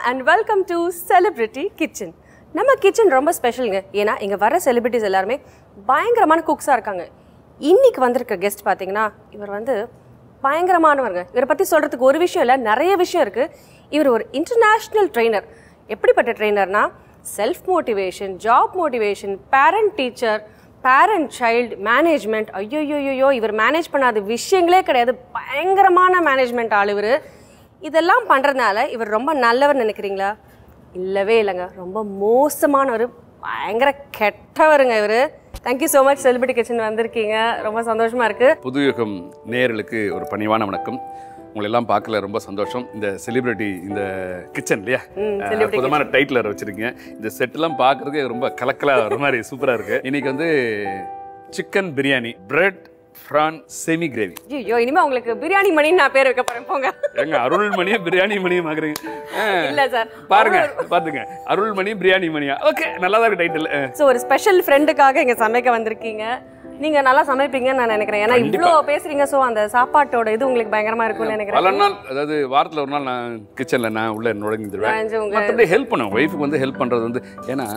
And welcome to celebrity kitchen நம்ம kitchen ரொம்ப ஸ்பெஷலுங்க ஏன்னா இங்கே வர செலிபிரிட்டிஸ் எல்லாருமே பயங்கரமான குக்ஸாக இருக்காங்க இன்னைக்கு வந்திருக்க கெஸ்ட் பார்த்தீங்கன்னா இவர் வந்து பயங்கரமானவருங்க இவரை பற்றி சொல்கிறதுக்கு ஒரு விஷயம் இல்லை நிறைய விஷயம் இருக்குது இவர் ஒரு இன்டர்நேஷ்னல் ட்ரெயினர் எப்படிப்பட்ட ட்ரெயினர்னா self motivation job motivation parent teacher parent child management ஐயோயோயோ இவர் மேனேஜ் பண்ணாத விஷயங்களே கிடையாது பயங்கரமான மேனேஜ்மெண்ட் ஆள் இவர் இதெல்லாம் பண்ணுறதுனால இவர் ரொம்ப நல்லவர் நினைக்கிறீங்களா இல்லவே இல்லைங்க ரொம்ப மோசமானவர் பயங்கர கெட்டவருங்க இவர் thank you so much celebrity kitchen வந்திருக்கீங்க ரொம்ப சந்தோஷமா இருக்கு புதுயுகம் நேயர்களுக்கு ஒரு பணிவான வணக்கம் உங்களை எல்லாம் பார்க்கல ரொம்ப சந்தோஷம் இந்த செலிபிரிட்டி இந்த கிச்சன் இல்லையா அஹ், அற்புதமான டைட்டில் வச்சிருக்கீங்க இந்த செட்லாம் பார்க்கறதுக்கு ரொம்ப கலக்கலா ஒரு மாதிரி சூப்பரா இருக்கு இன்னைக்கு வந்து chicken biryani bread prawn semi gravy ஐயோ இனிமே உங்களுக்கு பிரியாணி மணின்னு நான் பேர் வைக்க போறேன் போங்க எங்க அருள்மணியும் பிரியாணி மணியும் ஆகுறீங்க அஹ், இல்ல சார் பாருங்க பாத்துங்க அருள்மணி பிரியாணி மணியா ஓகே நல்லா தான் இருக்கு டைட்டில் ஸோ ஒரு ஸ்பெஷல் ஃப்ரெண்டுக்காக இங்க சமைக்க வந்திருக்கீங்க நீங்க நல்லா சமைப்பீங்கன்னு நான் நினைக்கிறேன் ஏன்னா இவ்வளோ பேசுறீங்க ஸோ அந்த சாப்பாட்டோட இது உங்களுக்கு பயங்கரமா இருக்கும்னு நினைக்கிறேன் பல நாள் அதாவது வாரத்தில் ஒரு நாள் நான் கிச்சனில் நான் உள்ள நுழைஞ்சிருவேன் நுழைஞ்சு உங்க- மற்றபடி ஹெல்ப் பண்ணுவேன் ஒய்ஃபுக்கு வந்து ஹெல்ப் பண்ணுறது வந்து ஏன்னா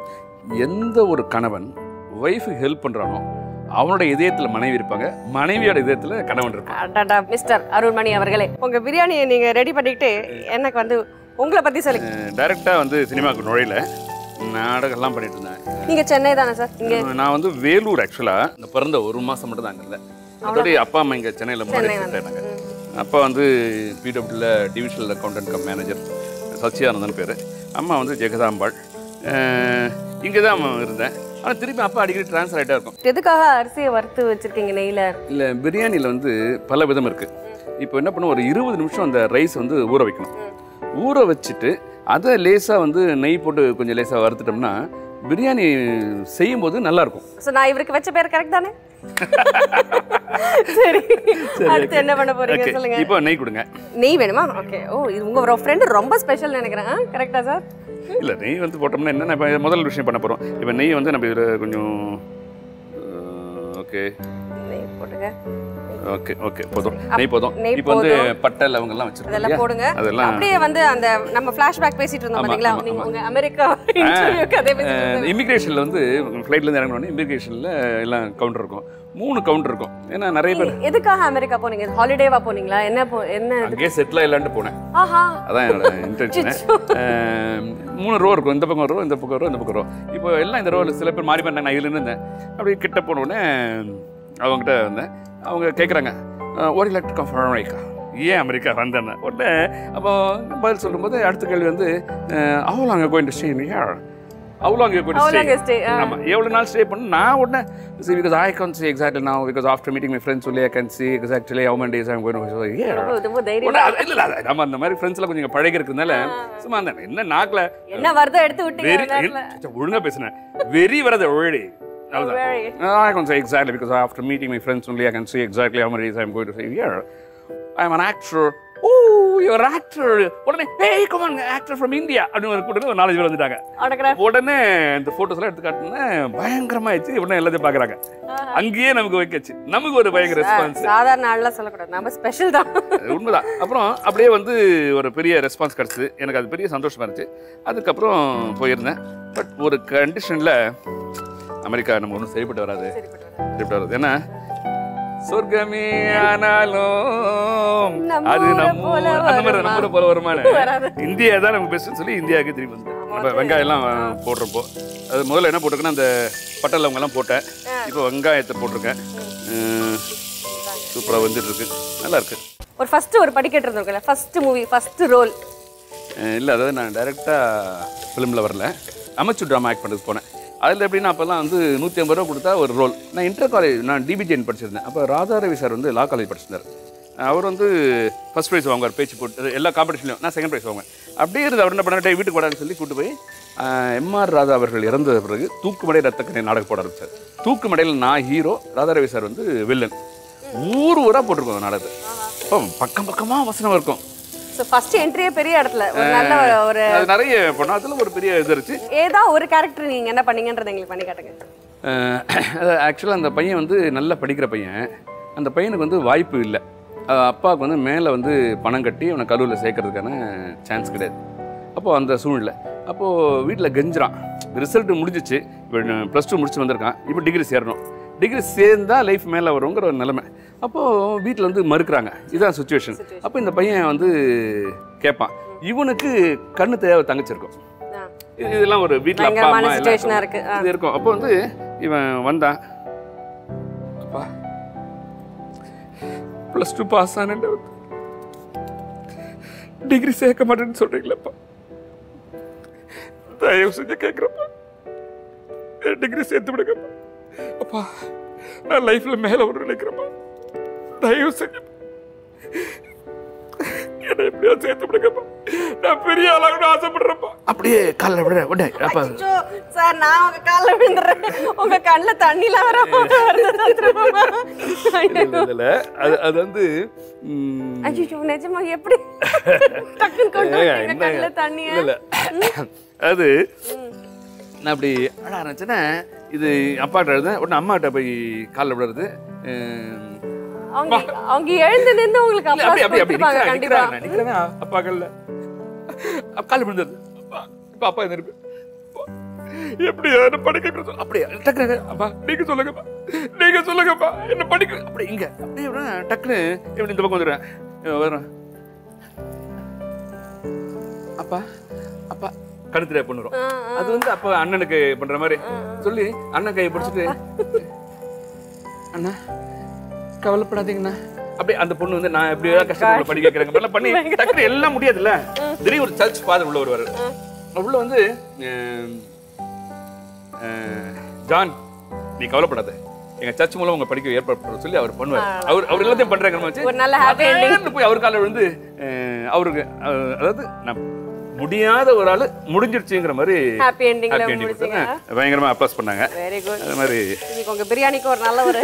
எந்த ஒரு கணவன் ஒய்ஃபுக்கு ஹெல்ப் பண்ணுறானோ அவனோட இதயத்தில் மனைவி இருப்பாங்க மனைவியோட இதயத்தில் கணவன் இருப்பான் அடடா மிஸ்டர் அருள்மணி அவர்களே உங்க பிரியாணியை நீங்க ரெடி பண்ணிக்கிட்டு எனக்கு வந்து உங்களை பத்தி சொல்லுங்க டைரெக்டாக வந்து சினிமாவுக்கு நுழையில நாடகம்லாம் பண்ணிட்டு இருந்தேன் நீங்க சென்னை தானே சார் இங்க நான் வந்து வேலூர் ஆக்சுவலாக இந்த பிறந்த ஒரு மாதம் மட்டும் தான் அங்கே இருந்தேன் மற்றபடி அப்பா அம்மா இங்கே சென்னையில் முன்னாடி செட்டில் ஆயிட்டாங்க அப்பா வந்து பிடபிள்யூல divisional accountant cum manager Sachidanandan பேர் அம்மா வந்து ஜெகதாம்பாள் இங்கே தான் இருந்தேன் ஆனால் திருப்பி அப்பா அடிக்கடி ட்ரான்ஸ்ஃபர் ஆகிட்டே இருக்கும் எதுக்காக அரிசியை வறுத்து வச்சிருக்கீங்க நெய்ல இல்லை பிரியாணியில் வந்து பல விதம் இருக்குது இப்போ என்ன பண்ணும் ஒரு இருபது நிமிஷம் அந்த ரைஸ் வந்து ஊற வைக்கணும் ஊற வச்சுட்டு அதை லேசாக வந்து நெய் போட்டு கொஞ்சம் லேசாக வறுத்துட்டோம்னா பிரியாணி செய்யும்போது நல்லாயிருக்கும் ஸோ நான் இவருக்கு வச்ச பேர் கரெக்ட் தானே சரி அடுத்து என்ன பண்ண போறீங்க ஓகே சொல்லுங்க இப்போ நெய் கொடுங்க நெய் வேணுமா ஓகே ஓ இது உங்க ஃப்ரெண்டு ரொம்ப ஸ்பெஷல் நினைக்கிறேன் கரெக்டா சார் இல்லை நெய் வந்து போட்டோம்னா என்ன இப்போ முதல் விஷயம் பண்ண போகிறோம் இப்போ நெய் வந்து நம்ம இதில் கொஞ்சம் ஓகே நெய் போட்டுங்க ஓகே ஓகே போதும் நெய் போதும் நெய் இப்போ வந்து பட்டை லவங்கெல்லாம் வச்சிருக்கோம் அதெல்லாம் இல்லையா? போடுங்க அதெல்லாம் அப்படியே வந்து அந்த நம்ம ஃபிளாஷ்பேக் பேசிட்டு இருந்தோம் பாத்தீங்களா நீங்க உங்க அமெரிக்கா இன்டர்வியூ கதை பேசிட்டு இமிக்ரேஷனில் வந்து ஃப்ளைட்லேருந்து இறங்கினோடனே இமிக்ரேஷனில் எல்லாம் கவுண்டர் இருக்கும் மூணு கவுண்டர் இருக்கும் ஏன்னா நிறைய பேர் எதுக்காக அமெரிக்கா போனீங்க ஹாலிடேவா போனீங்களா என்ன போ என்ன இது? அங்கேயே செட்டில் இல்லாண்டு போனேன் ஆஹா அதான் என்னோட இன்டென்ஷனு மூணு ரோ இருக்கும் இந்த பக்கம் ரோ இந்த பக்கம் ரோ இந்த பக்கம் ரோ இப்போ எல்லாம் இந்த ரோவில் சில பேர் மாறி பண்ணாங்க நான் இதில் இருந்தேன் அப்படியே கிட்ட போன உடனே அவங்ககிட்ட வந்தேன் அவங்க கேட்குறாங்க ஒரு லைக் கம் ஃப்ரம் அமெரிக்கா ஏன் அமெரிக்கா வந்தேன்னு உடனே அப்போ பதில் சொல்லும்போது அடுத்த கேள்வி வந்து அவ்வளோ அங்கே கோயின் ஸ்டே ஹியர் அவ்வளோ அங்கே going How stay long you stay? ஆ. ஆமாம் எவ்வளோ நாள் ஸ்டே பண்ண நான் உடனே see because I can see exactly now because after meeting my friends only I can see exactly how many days I'm going to be here ரொம்ப- ரொம்ப தைரியம் உடனே அது- இல்ல, இல்ல, அது நம்ம அந்த மாதிரி ஃப்ரெண்ட்ஸ்லாம் கொஞ்சம் இங்க பழகி இருக்கிறதுனால சும்மா அந்த என்ன நாக்கில் என்ன வருதோ எடுத்து விட்டீங்க வெரி அந்த நேரத்துல. ஒழுங்கா பேசுனேன் வெரி வரது ஒழி very. I can say exactly because after meeting my friends only I can see exactly how many days I'm going to say here. I'm an actor. Oh, you're an actor. உடனே hey come on actor from India அப்படின்னு ஒரு கூட்டம் ஒரு நாலஞ்சு பேர் வந்துட்டாங்க autograph. உடனே இந்த போட்டோஸ் எல்லாம் எடுத்து காட்டினேன் பயங்கரமாயிடுச்சு உடனே எல்லாத்தையும் பாக்குறாங்க அங்கேயே நமக்கு வைக்கச்சு நமக்கு ஒரு பயங்கர ரெஸ்பான்ஸ் சாதாரண ஆள்லாம் சொல்லக்கூடாது நம்ம ஸ்பெஷல் தான் அது உண்மைதான் அப்புறம் அப்படியே வந்து ஒரு பெரிய ரெஸ்பான்ஸ் கிடச்சிது எனக்கு அது பெரிய சந்தோஷமா இருந்துச்சு அதுக்கப்புறம் போயிருந்தேன் பட் ஒரு கண்டிஷனில் அமெரிக்கா நம்ம ஒன்றும் சரிப்பட்டு வராது சரிப்பட்டு வராது ஏன்னா சொர்க்கமே ஆனாலும் நம்ம அது ஊரை நம்ம போல அந்த மாதிரி வருமா? நம்ம ஊரை போல வருமானு வராது. இந்தியா தான் நமக்கு பெஸ்ட்னு சொல்லி இந்தியாவுக்கு திரும்பி வந்து நம்ம வெங்காயம் எல்லாம் போடுறப்போ அது முதல்ல என்ன போட்டிருக்கேன்னா அந்த பட்டை லவங்கெல்லாம் போட்டேன் இப்போ வெங்காயத்தை போட்டிருக்கேன் சூப்பராக வந்துட்டு இருக்கு நல்லா இருக்கு ஒரு ஃபர்ஸ்ட் ஒரு படிக்கட்டு இருந்திருக்குல்ல ஃபர்ஸ்ட் மூவி ஃபர்ஸ்ட் ரோல் இல்லை அதாவது நான் டைரெக்டாக ஃபிலிமில் வரல அமைச்சு ட்ராமா ஆக்ட் பண்ணுறது போனேன் அதில் எப்படின்னா அப்போல்லாம் வந்து நூற்றி ஐம்பது ரூபா கொடுத்தா ஒரு ரோல் நான் இன்டர் காலேஜ் நான் டிபிஜிஎன் படிச்சிருந்தேன் அப்போ ராதாரவி சார் வந்து லா காலேஜ் படிச்சிருந்தார் அவர் வந்து ஃபர்ஸ்ட் ப்ரைஸ் வாங்குவார் பேச்சு போட்டு எல்லா காம்படிஷன்லையும் நான் செகண்ட் ப்ரைஸ் வாங்குவேன் அப்படியே இருந்து அவர் என்ன பண்ணாரு வீட்டுக்கு போடான்னு சொல்லி கூட்டு போய் எம்ஆர் ராதா அவர்கள் இறந்த பிறகு தூக்குமடை ரத்தக்கணை நாடகம் போட ஆரம்பிச்சார் தூக்குமடையில் நான் ஹீரோ ராதாரவி சார் வந்து வில்லன் ஊர் ஊராக போட்டிருக்கோம் அந்த நாடகத்தை அப்போ பக்கம் பக்கமாக வசனம் இருக்கும் ஸோ ஃபர்ஸ்ட் என்ட்ரியே பெரிய இடத்துல ஒரு நல்ல ஒரு அது நிறைய பண்ணோம் அதில் ஒரு பெரிய இது இருந்துச்சு ஏதா ஒரு கேரக்டர் நீங்க என்ன பண்ணீங்கன்றதை எங்களுக்கு பண்ணி காட்டுங்க ஆக்சுவலாக அந்த பையன் வந்து நல்லா படிக்கிற பையன் அந்த பையனுக்கு வந்து வாய்ப்பு இல்லை அஹ் அப்பாவுக்கு வந்து மேலே வந்து பணம் கட்டி அவனை கல்லூரியில் சேர்க்கறதுக்கான சான்ஸ் கிடையாது அப்போ அந்த சூழ்நிலை அப்போது வீட்டில் கெஞ்சுறான் ரிசல்ட் முடிஞ்சிச்சு இப்போ ப்ளஸ் டூ முடிச்சு வந்திருக்கான் இப்போ டிகிரி சேரணும் டிகிரி சேர்ந்தா லைஃப் மேலே வருங்கிற ஒரு நிலைமை அப்போது வீட்டில் வந்து மறுக்கிறாங்க இதுதான் சுச்சுவேஷன் அப்போ இந்த பையன் வந்து கேட்பான் இவனுக்கு கண்ணு தேவை தங்கச்சி இருக்கும் ஆ. இது- இதெல்லாம் ஒரு வீட்டில் அப்பா பயங்கரமான அம்மா situation ஆ எல்லாம் இருக்கு. ஆ. இது இருக்கும் அப்போ வந்து இவன் வந்தான் அப்பா ப்ளஸ் டூ பாஸ் ஆனேன் டிகிரி சேர்க்க மாட்டேன்னு சொல்றீங்களேப்பா தயவு செஞ்சு கேட்குறப்பா டிகிரி சேர்த்து விடுங்கப்பா அப்பா நான் லைஃப்ல மேல ஒரு நினைக்கிறேன்ப்பா தயவு செஞ்சு என்னை எப்படியா சேர்த்து விடுங்கப்பா நான் பெரிய ஆளாகணும் ஆசைப்படுறேன்ப்பா அப்படியே காலில் விடுறேன் உடனே அப்பா அச்சோ, சார் நான் உங்க கால்ல விழுந்துறேன் உங்க கண்ணுல தண்ணிலாம் வர வருது திரும்ப. இல்ல, இல்ல, இல்ல. அது அது வந்து ம், ஐயோ நிஜமா எப்படி டக்குன்னு கொண்டு ஏங்க, வந்தீங்க என்னங்க? கண்ணுல தண்ணிய இல்ல, இல்ல. அது நான் அப்படி அழ ஆரம்பிச்சேன்னா இது அப்பாட்ட எழுத உடனே அம்மாட்ட போய் காலில் விடுறது ம், அவங்க அவங்க எழுந்து நின்று உங்களுக்கு இல்ல, அப்படி அப்படி அப்படி கொடுத்துருப்பாங்க நிக்கிறேன், கண்டிப்பா நிக்கிறேன், நான் நிக்கிறேன், அப்பா கல்ல கால் விழுந்தது அப்பா இப்ப அப்பா என்ன இருக்கு எப்படி என்ன படிக்க வைக்கிறது சொல்லு. அப்படியே டக்குனு அப்பா நீங்க சொல்லுங்கப்பா நீங்க சொல்லுங்கப்பா என்ன படிக்க அப்படி இங்க அப்படியே விடுறேன், டக்குனு இப்படி இந்த பக்கம் வந்துடுறேன் இவன் வர்றான் அப்பா அப்பா கழுத்துல பண்ணுறோம் ஆ, அது வந்து அப்ப அண்ணனுக்கு பண்ற மாதிரி சொல்லி அண்ணன் கையை பிடிச்சிட்டு அண்ணா கவலைப்படாதீங்கண்ணா அப்படியே அந்த பொண்ணு வந்து நான் எப்படி ஏதாவது கஷ்டப்பட்டு படிக்க வைக்கிறேங்க மாதிரிலாம் பண்ணி டக்குனு எல்லாம் முடியாதுல்ல திடீர்னு ஒரு சர்ச் ஃபாதர் உள்ள வருவாரு உள்ள வந்து அஹ், அஹ், ஜான் நீ கவலைப்படாத எங்க சர்ச் மூலம் உங்க படிக்க ஏற்பாடு பண்ண சொல்லி அவர் பண்ணுவார் அவர் அவர் எல்லாத்தையும் பண்றாங்க வச்சு ஒரு நல்ல happy ending. அதேன்னு போய் அவர் காலில் விழுந்து அஹ், அவருக்கு அஹ், அதாவது நான் முடியாத ஒரு ஆளு முடிஞ்சிருச்சுங்கிற மாதிரி ஹாப்பி எண்டிங்ல happy ending முடிச்சீங்க கொடுத்தாங்க. பயங்கரமா அப்ளாஸ் பண்ணாங்க வெரி குட் அது மாதிரி இன்னைக்கு உங்க பிரியாணிக்கு ஒரு நல்ல ஒரு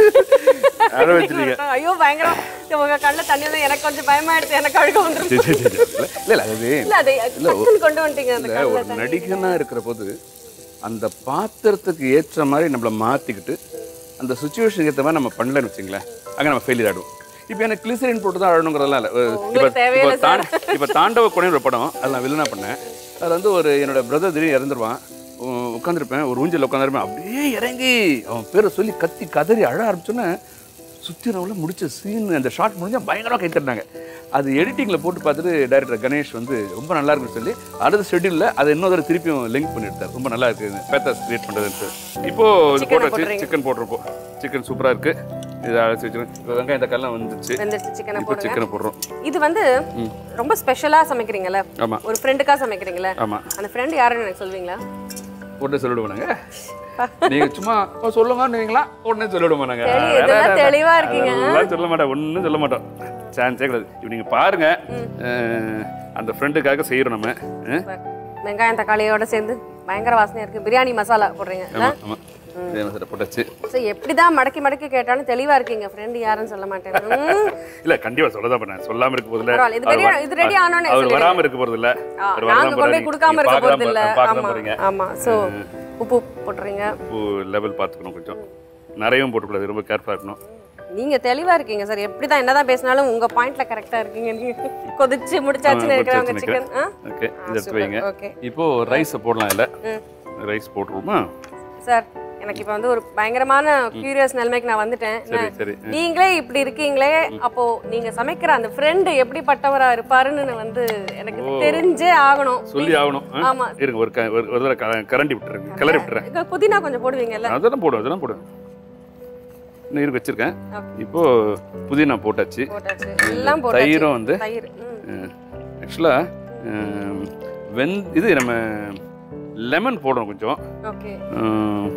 அழ வச்சிருக்கீங்க ஐயோ பயங்கரம் உங்க கண்ணுல தண்ணி வந்து எனக்கு கொஞ்சம் பயமாயிடுச்சு எனக்கு அழுக வந்துரும் சரி, சரி, சரி, சரி. இல்ல இல்ல அது இல்ல அதை டக்குன்னு கொண்டு வந்துட்டீங்க அந்த இல்ல கண்ணுல ஒரு நடிகனா இருக்கிற போது அந்த பாத்திரத்துக்கு ஏற்ற மாதிரி நம்மள மாத்திக்கிட்டு அந்த சுச்சுவேஷனுக்கு ஏற்ற மாதிரி நம்ம பண்ணலன்னு வச்சுங்களேன் அங்க நம்ம ஃபெயிலியர் ஆடுவோம் இப்போ எனக்கு கிளிசரின் போட்டு தான் அழணுங்கிறதெல்லாம் இல்லை இப்போ உங்களுக்கு தேவையில்லை இப்போ தான் இப்போ தாண்டவ கொடைன்னு ஒரு படம் அதில் நான் வில்லனா பண்ணேன் அதில் வந்து ஒரு என்னோட பிரதர் திடீர்னு இறந்துருவான் உ- உட்காந்துருப்பேன் ஒரு ஊஞ்சல் உட்காந்துருப்பேன் அப்படியே இறங்கி அவன் பேரை சொல்லி கத்தி கதறி அழ ஆரம்பிச்சோன்னே சுத்திரவுல முடிச்ச சீன் அந்த ஷார்ட் முடிஞ்சா பயங்கரமாக கை தட்டினாங்க அது எடிட்டிங்கில் போட்டு பார்த்துட்டு டைரக்டர் கணேஷ் வந்து ரொம்ப நல்லா இருக்குன்னு சொல்லி அடுத்த ஷெட்யூலில் அதை இன்னொரு தடவை திருப்பியும் லிங்க் பண்ணி எடுத்தார் ரொம்ப நல்லா இருக்கு பேத்தாஸ் கிரியேட் பண்ணுறதுன்ட்டு இப்போ இது Chicken போட்டாச்சு போட்டுறீங்க. சிக்கன் போட்டிருப்போம் சிக்கன் சூப்பராக இருக்கு இதை அழைச்சி வச்சுருக்கேன் இப்போ வெங்காயம் தக்காளிலாம் வந்துச்சு வெந்துருச்சு சிக்கனை இப்போ போடுங்க சிக்கனை போடுறோம் இது வந்து ரொம்ப ஸ்பெஷலா சமைக்கிறீங்கல்ல ஆமாம் ஒரு ஃப்ரெண்டுக்கா சமைக்கிறீங்களா ஆமாம் அந்த ஃப்ரெண்ட் யாருன்னு எனக்கு சொல்வீங்களா உடனே சொல்லிடுவோம் நீங்க சும்மா "ஓ, சொல்லுங்கன்னுவீங்களா உடனே சொல்லிடுவோம் நாங்க தெளி- இதெல்லாம் தெளிவா இருக்கீங்க. அதெல்லாம் சொல்ல மாட்டோம் ஒன்றும் சொல்ல மாட்டோம் சான்ஸே கிடையாது இப்போ நீங்க பாருங்க அஹ், அந்த ஃப்ரெண்டுக்காக செய்யறோம் நம்ம அஹ், வெங்காயம் தக்காளியோட சேர்ந்து பயங்கர வாசனையா இருக்கு பிரியாணி மசாலா போடுறீங்க ஆமா ஆமா இதே மாதிரி போட்டாச்சு ஸோ எப்படிதான் மடக்கி மடக்கி கேட்டாலும் தெளிவா இருக்கீங்க ஃப்ரெண்டு யாருன்னு சொல்ல மாட்டேன் ம். இல்ல கண்டிப்பா சொல்லதான் பண்ணேன் சொல்லாம இருக்க போதில்ல பரவாயில்ல, இது ready- இது ready ஆனோனே அவர் சொல்லிடுங்க. வராம இருக்க போறது இல்ல ஆ, நாங்க கொண்டு போய் கொடுக்காம இருக்க போறது இல்ல ஆமா போறீங்க ஆமா சோ உப்பு போட்டுறீங்க உப்பு லெவல் பார்த்துக்கணும் கொஞ்சம் நிறையவும் போட்டுக்கூடாது ரொம்ப கேர்ஃபுல்லாக இருக்கணும் நீங்க தெளிவா இருக்கீங்க சார் எப்படிதான் என்னதான் பேசினாலும் உங்க பாயிண்ட்ல கரெக்டா இருக்கீங்க நீங்க கொதிச்சு முடிச்சாச்சுன்னு ஆ, இருக்கிறவங்க முடிச்சாச்சு சிக்கன் ஓகே இது எடுத்து வைங்க ஓகே இப்போ ரைஸை போடலாம் இல்லை ரைஸ் போட்டுருவோமா சார் எனக்கு இப்போ வந்து ஒரு பயங்கரமான கியூரியஸ் நிலைமைக்கு நான் வந்துட்டேன் சரி நான் சரி நீங்களே இப்படி இருக்கீங்களே அப்போ நீங்க சமைக்கிற அந்த ஃப்ரெண்டு எப்படிப்பட்டவரா இருப்பாருன்னு நான் வந்து எனக்கு தெரிஞ்சே ஆகணும் சொல்லி ஆகணும் ஆ? ஆமா. இருங்க ஒரு க- ஒரு ஒரு தடவை க- கரண்டி விட்டுருங்க கிளறி விட்டுறேன் இங்க புதினா கொஞ்சம் போடுவீங்கல்ல அதெல்லாம் போடுவேன் அதெல்லாம் போடுவேன் இன்னும் இருக்கு வச்சிருக்கேன் Okay. இப்போ புதினா போட்டாச்சு போட்டாச்சு எல்லாம் போட்டாச்சு தயிரும் வந்து தயிர் ம். ஆக்சுவலாக வெந் இது நம்ம லெமன் போடணும் கொஞ்சம் ஓகே ம்,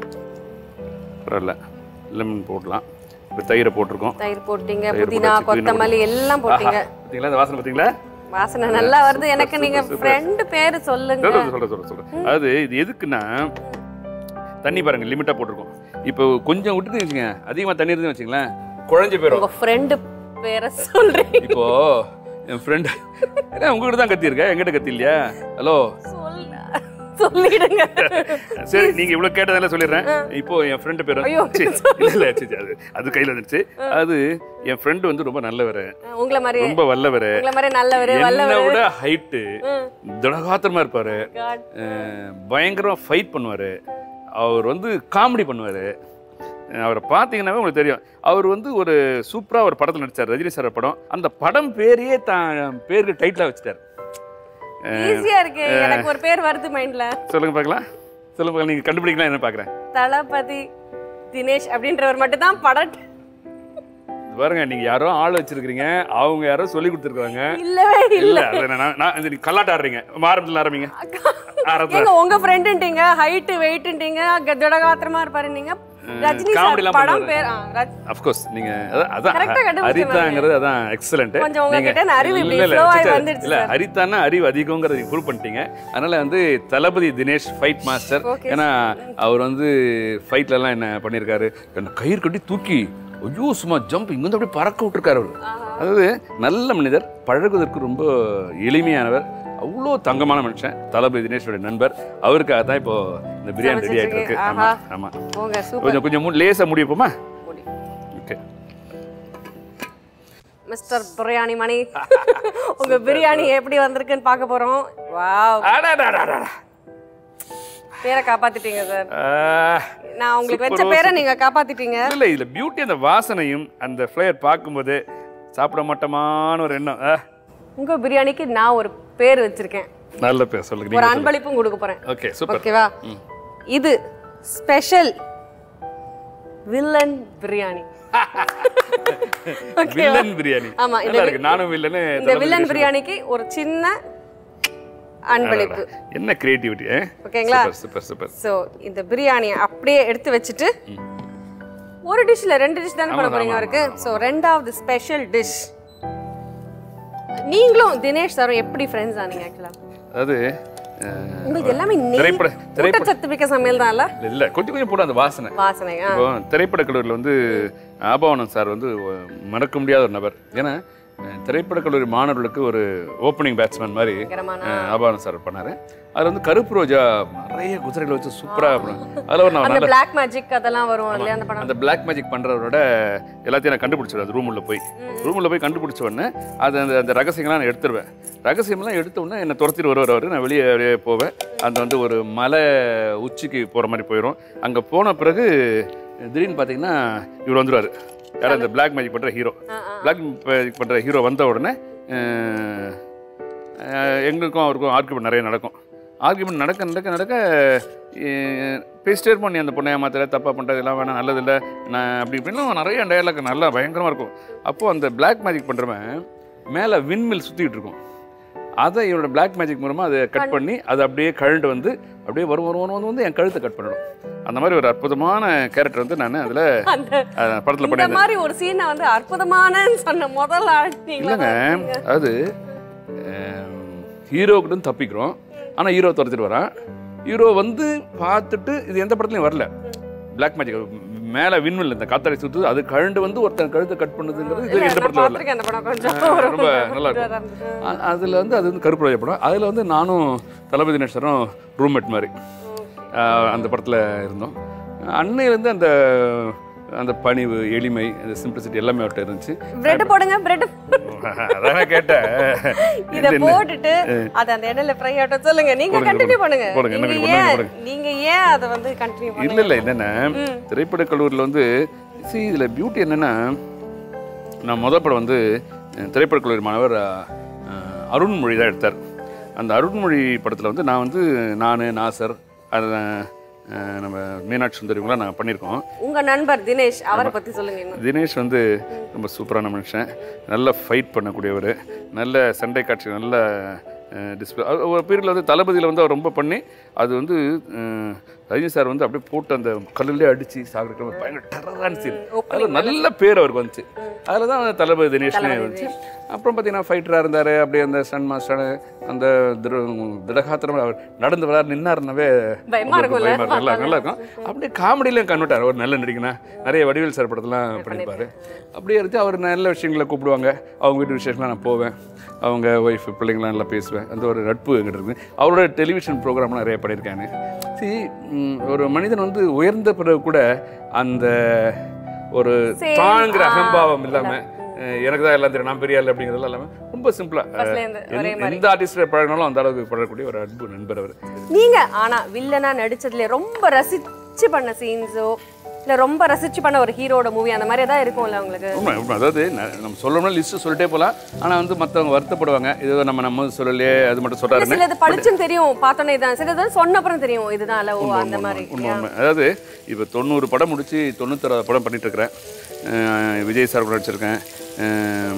பரவாயில்ல லெமன் போடலாம் இப்போ தயிரை போட்டிருக்கோம் தயிர் போட்டீங்க தயிர் புதினா போட்டாச்சு, புதினா கொத்தமல்லி எல்லாம் போட்டீங்க பார்த்தீங்களா இந்த வாசனை பார்த்தீங்களா வாசனை நல்லா வருது எனக்கு நீங்க ஃப்ரெண்டு பேரு சொல்லுங்க சொல்றேன் சொல்றேன் சொல்றேன் சொல்றேன் அதாவது இது எதுக்குன்னா தண்ணி பாருங்க லிமிட்டா போட்டிருக்கோம் இப்போ கொஞ்சம் விட்டுட்டு வச்சுங்க அதிகமா தண்ணி இருந்து வச்சுங்களேன் குழஞ்சு போயிடும் உங்க ஃப்ரெண்டு பேரை சொல்றீங்க இப்போ என் ஃப்ரெண்டு ஏன்னா உங்ககிட்ட தான் கத்தி இருக்கா எங்கிட்ட கத்தி இல்லையா ஹலோ சொல்ல சொல்லிடுங்க சரி நீங்க இவ்வளவு கேட்டதால சொல்லிடுறேன் இப்போ என் ஃப்ரெண்டு பேர் ஐயோ. சீ, இல்ல இல்ல சீ, சீ, அது அது கையில வந்துருச்சு அது என் ஃப்ரெண்டு வந்து ரொம்ப நல்லவர் உங்களை மாதிரி ரொம்ப வல்லவர் உங்களை மாதிரி நல்லவர் என்னை வல்லவர் விட ஹைட்டு திடகாத்திரமா இருப்பாரு God. அஹ், பயங்கரமா ஃபைட் பண்ணுவாரு அவர் வந்து காமெடி பண்ணுவாரு அஹ், அவரை பார்த்தீங்கன்னாவே உங்களுக்கு தெரியும் அவர் வந்து ஒரு சூப்பரா ஒரு படத்துல நடிச்சார் ரஜினி சார் படம் அந்த படம் பேரையே தான் பேருக்கு டைட்டிலா வச்சுட்டார் ஈஸியா இருக்கு எனக்கு ஒரு பேர் வருது மைண்ட்ல சொல்லுங்க பார்க்கலாம் சொல்லுங்க பார்க்கலாம் நீங்க கண்டுபிடிக்கலாம் என்ன பார்க்குறேன் தளபதி தினேஷ் அப்படின்றவர் மட்டும் தான் படம் பாருங்க நீங்க யாரோ ஆள் வச்சிருக்கீங்க அவங்க யாரோ சொல்லி கொடுத்துருக்காங்க இல்லவே இல்ல இல்ல அது நான் நான் இது நீங்க கல்லாட்ட ஆடுறீங்க ஆரம்பத்தில் ஆரம்பிங்க ஆரம்பத்தில் ஏங்க உங்க ஃப்ரெண்டுட்டீங்க ஹைட் வெயிட்ன்றீங்க திடகாத்திரமா இருப்பாரு நீங்க ரஜினி comedy சார் எல்லாம் படம் பண்ணுவாரு. பேர் ஆ, ரஜ்- அஃப்கோர்ஸ் நீங்க அதான் அதான் Correct ஆ கண்டுபிடிச்ச ஹரிதாங்கிறது அதான் எக்ஸலண்ட் கொஞ்சம் உங்ககிட்ட இந்த அறிவு இப்படி flow ஆகி வந்துடுச்சு இல்ல ஹரிதானா அறிவு அதிகங்கிறத நீங்க ப்ரூவ் பண்ணிட்டீங்க அதனால வந்து Thalapathi Dinesh fight master Okay. ஏன்னா அவர் வந்து ஃபைட்ல எல்லாம் என்ன பண்ணியிருக்காரு என்ன கயிறு கட்டி தூக்கி ஐயோ சும்மா ஜம்ப் இங்க வந்து அப்படியே பறக்க விட்டுருக்காரு அவர் அதாவது நல்ல மனிதர் பழகுவதற்கு ரொம்ப எளிமையானவர் அவ்வளோ தங்கமான மனுஷன் தளபதி தினேஷோட நண்பர் அவருக்காக தான் இப்போ இந்த பிரியாணி ரெடி ஆயிட்டு இருக்கு ஆமா ஆமா போங்க சூப்பர் கொஞ்சம் கொஞ்சம் மு- லேசா முடியப்போமா ஓகே மிஸ்டர் பிரியாணி மணி உங்க பிரியாணி எப்படி வந்திருக்குன்னு பார்க்க போறோம் வாவ் பேரை காப்பாத்திட்டீங்க சார் நான் உங்களுக்கு வச்ச பேரை நீங்க காப்பாத்திட்டீங்க இல்ல இதுல பியூட்டி அந்த வாசனையும் அந்த ஃப்ளேவர் பார்க்கும்போது சாப்பிட மாட்டோமான ஒரு எண்ணம் ஆ, உங்க பிரியாணிக்கு நான் ஒரு பேர் வச்சிருக்கேன் நல்ல பேர் சொல்லுங்க ஒரு நீங்க அன்பளிப்பும் கொடுக்க போறேன் ஓகே சூப்பர் ஓகேவா இது ஸ்பெஷல் வில்லன் பிரியாணி ஓகேவா வில்லன் பிரியாணி ஆமா, இந்த நல்லா இருக்கு நானும் வில்லனு இந்த வில்லன் பிரியாணிக்கு ஒரு சின்ன அன்பளிப்பு என்ன கிரியேட்டிவிட்டி ஓகேங்களா? சூப்பர் சூப்பர் சூப்பர் ஸோ இந்த பிரியாணியை அப்படியே எடுத்து வச்சுட்டு ஒரு டிஷ்ல ரெண்டு டிஷ் தானே பண்ண ஆமா, போறீங்க ஆமா, அவருக்கு ஸோ ரெண்டாவது ஸ்பெஷல் டிஷ் நீங்களும் தினேஷ் சாரும் எப்படி ஃப்ரெண்ட்ஸ் ஆனீங்க ஆக்சுவலா அதாவது அஹ், உங்களுக்கு எல்லாமே திரைப்பட திரைப்பட ஊட்டச்சத்து மிக்க சமையல் தான் இல்ல இல்ல கொஞ்சம் கொஞ்சம் போடும் அந்த வாசனை வாசனை ஆ. இப்போ திரைப்பட கல்லூரியில் வந்து ஆபவானன் சார் வந்து மறக்க முடியாத ஒரு நபர் ஏன்னா அஹ், திரைப்பட கல்லூரி மாணவர்களுக்கு ஒரு ஓப்பனிங் பேட்ஸ்மேன் மாதிரி பயங்கரமான அஹ், ஆபவானன் சார் பண்ணாரு அது வந்து கருப்பு ரோஜா நிறைய குதிரைகளை வச்சு சூப்பராக அதில் ஒரு நான் அந்த நல்ல பிளாக் மேஜிக் அதெல்லாம் வரும் இல்லையா அந்த படம் அந்த பிளாக் மேஜிக் பண்றவரோட எல்லாத்தையும் நான் கண்டுபிடிச்சிடுவேன் அந்த ரூமுள்ள போய் ரூமுள்ள போய் கண்டுபிடிச்ச உடனே அது அந்த அந்த ரகசியங்கள்லாம் நான் எடுத்துருவேன் ரகசியம்லாம் எடுத்த உடனே என்னை துரத்திட்டு வருவார் அவர் நான் வெளியே அப்படியே போவேன் அந்த வந்து ஒரு மலை உச்சிக்கு போகிற மாதிரி போயிடும் அங்கே போன பிறகு திடீர்னு பார்த்தீங்கன்னா இவர் வந்துருவார் யார் அந்த பிளாக் மேஜிக் பண்ணுற ஹீரோ பிளாக் மேஜிக் பண்ணுற ஹீரோ வந்த உடனே அஹ், அஹ், எங்களுக்கும் அவருக்கும் ஆர்குமெண்ட் நிறைய நடக்கும் ஆர்குமெண்ட் நடக்க நடக்க நடக்க அஹ், பேசிட்டே இருப்போம் நீ அந்த பொண்ணை ஏமாத்தல தப்பாக பண்ணுறது எல்லாம் வேணாம் நல்லதில்லை நான் அப்படி இப்படின்னு நிறைய டயலாக் நல்லா பயங்கரமாக இருக்கும் அப்போது அந்த பிளாக் மேஜிக் பண்ணுறவன் மேலே விண்மில் சுற்றிக்கிட்டு இருக்கும் அதை இவரோட பிளாக் மேஜிக் மூலமாக அதை கட் பண்ணி அதை அப்படியே கழண்டு வந்து அப்படியே வரும் வரும் வரும் வந்து என் கழுத்தை கட் பண்ணணும் அந்த மாதிரி ஒரு அற்புதமான கேரக்டர் வந்து நான் அதில் அந்த படத்தில் இந்த பண்ணியிருந்தேன் மாதிரி ஒரு சீனை வந்து அற்புதமானன்னு சொன்ன முதல் ஆள் நீங்களா இல்லைங்க அதாவது ஹீரோக்கிட்ட தப்பிக்கிறோம் ஆனால் ஹீரோ துரத்திட்டு வரான் ஹீரோ வந்து பார்த்துட்டு இது எந்த படத்துலையும் வரல பிளாக் மேஜிக் மேலே விண்மில் இந்த காத்தாடி சுற்றுது அது கழண்டு வந்து ஒருத்தன் கழுத்தை கட் பண்ணுதுங்கிறது இது எந்த படத்தில் வரல பார்த்துருக்கேன் அந்த படம் கொஞ்சம் ஆ, ஒரு ரொம்ப நல்லா இருக்கும் அ- அதுல வந்து அது வந்து கருப்பு ரோஜா படம் அதில் வந்து நானும் தளபதி நேஷரும் ரூம்மேட் மாதிரி ஆ, அந்த படத்தில் இருந்தோம் அன்னையிலேருந்து அந்த அந்த பணிவு எளிமை அந்த சிம்பிளிசிட்டி எல்லாமே அவர்கிட்ட இருந்துச்சு பிரெட் போடுங்க பிரெட் அதான் கேட்டேன் இத இது என்ன? போட்டுட்டு அது அந்த எண்ணெயில ஃப்ரை ஆகட்டும் சொல்லுங்க நீங்க போடுங்க, கண்டினியூ பண்ணுங்க போடுங்க, என்ன நீங்க போடுங்க, ஏன் போடுங்க. நீங்க ஏன் அதை வந்து கண்டினியூ இல்ல பண்ணுங்க இல்ல என்னன்னா திரைப்பட கல்லூரியில் வந்து see இதுல பியூட்டி என்னன்னா நான் முத படம் வந்து அஹ், திரைப்பட கல்லூரி மாணவர் அஹ், அருண்மொழி தான் எடுத்தார் அந்த அருண்மொழி படத்துல வந்து நான் வந்து நான் நாசர் அது அஹ், நம்ம மீனாட்சி சுந்தரி இவங்களாம் நாங்கள் பண்ணியிருக்கோம் உங்க நண்பர் தினேஷ் அவரை பத்தி சொல்லுங்க இன்னும் தினேஷ் வந்து ரொம்ப சூப்பரான மனுஷன் நல்ல ஃபைட் பண்ணக்கூடியவர் நல்ல சண்டை காட்சி நல்ல டிஸ்பிளே ஒரு பீரியடில் வந்து தளபதியில் வந்து அவர் ரொம்ப பண்ணி அது வந்து அஹ், ரஜினி சார் வந்து அப்படியே போட்டு அந்த கல்லுலேயே அடித்து சாகுற பயங்கர டெரரான சீன் அதில் நல்ல பேர் அவருக்கு வந்துச்சு அதில் தான் தளபதி தினேஷ்னே வந்துச்சு அப்புறம் பார்த்தீங்கன்னா ஃபைட்டராக இருந்தார் அப்படியே அந்த ஸ்டன் மாஸ்டர் அந்த திரு திடகாத்திரம் அவர் நடந்து வர நின்னாருனாவே பயமா இருக்கும்ல? பயமா இருக்கும். நல்லா நல்லா இருக்கும் அப்படியே காமெடியிலையும் கண்ணுட்டார் ஒரு நல்ல நடிகனா நிறைய வடிவேல் சார் படத்தெல்லாம் பண்ணியிருப்பாரு அப்படியே இருந்து அவர் நல்ல விஷயங்களை கூப்பிடுவாங்க அவங்க வீட்டு விசேஷம்லாம் நான் போவேன் அவங்க ஒய்ஃப் பிள்ளைங்களாம் நல்லா பேசுவேன் அந்த ஒரு நட்பு என்கிட்ட இருக்குது அவரோட டெலிவிஷன் ப்ரோக்ராம்லாம் நிறைய பண்ணியிருக்காங்க சரி ம், ஒரு மனிதன் வந்து உயர்ந்த பிறகு கூட அந்த ஒரு Same, தாங்கிற ஆ, அகம்பாவம் இல்லாம அஹ், எனக்கு தான் எல்லாம் தெரியும் நான் பெரிய ஆள் அப்படிங்கிறதெல்லாம் இல்லாம ரொம்ப சிம்பிளா Firstல இருந்து ஒரே மாதிரி. எந்த ஆர்டிஸ்ட் பழகினாலும் அந்த அளவுக்கு பழகக்கூடிய ஒரு அன்பு நண்பர் அவர் நீங்க ஆனா வில்லனா நடிச்சதுல ரொம்ப ரசிச்சு பண்ண சீன்ஸோ இல்ல ரொம்ப ரசிச்சு பண்ண ஒரு ஹீரோட மூவி அந்த மாதிரி ஏதாவது இருக்கும்ல உங்களுக்கு உண்மை உண்மை அதாவது ந- நம்ம சொல்லணும்னா லிஸ்ட்டு சொல்லிட்டே போகலாம் ஆனால் வந்து மற்றவங்க வருத்தப்படுவாங்க இது நம்ம நம்ம சொல்லலையே அது மட்டும் இல்ல சொல்கிறாருன்னு சிலது படிச்சுன்னு தெரியும் பார்த்தோன்னே இதான் சிலது சொன்ன அப்புறம் தெரியும் இதுதான் அல்ல ஓ அந்த மாதிரி உண்மை உண்மை அதாவது இப்போ தொண்ணூறு படம் முடிச்சு தொண்ணூத்தொரு படம் பண்ணிட்டு இருக்கிறேன் அஹ் விஜய் சார் கூட நடிச்சிருக்கேன் அஹ்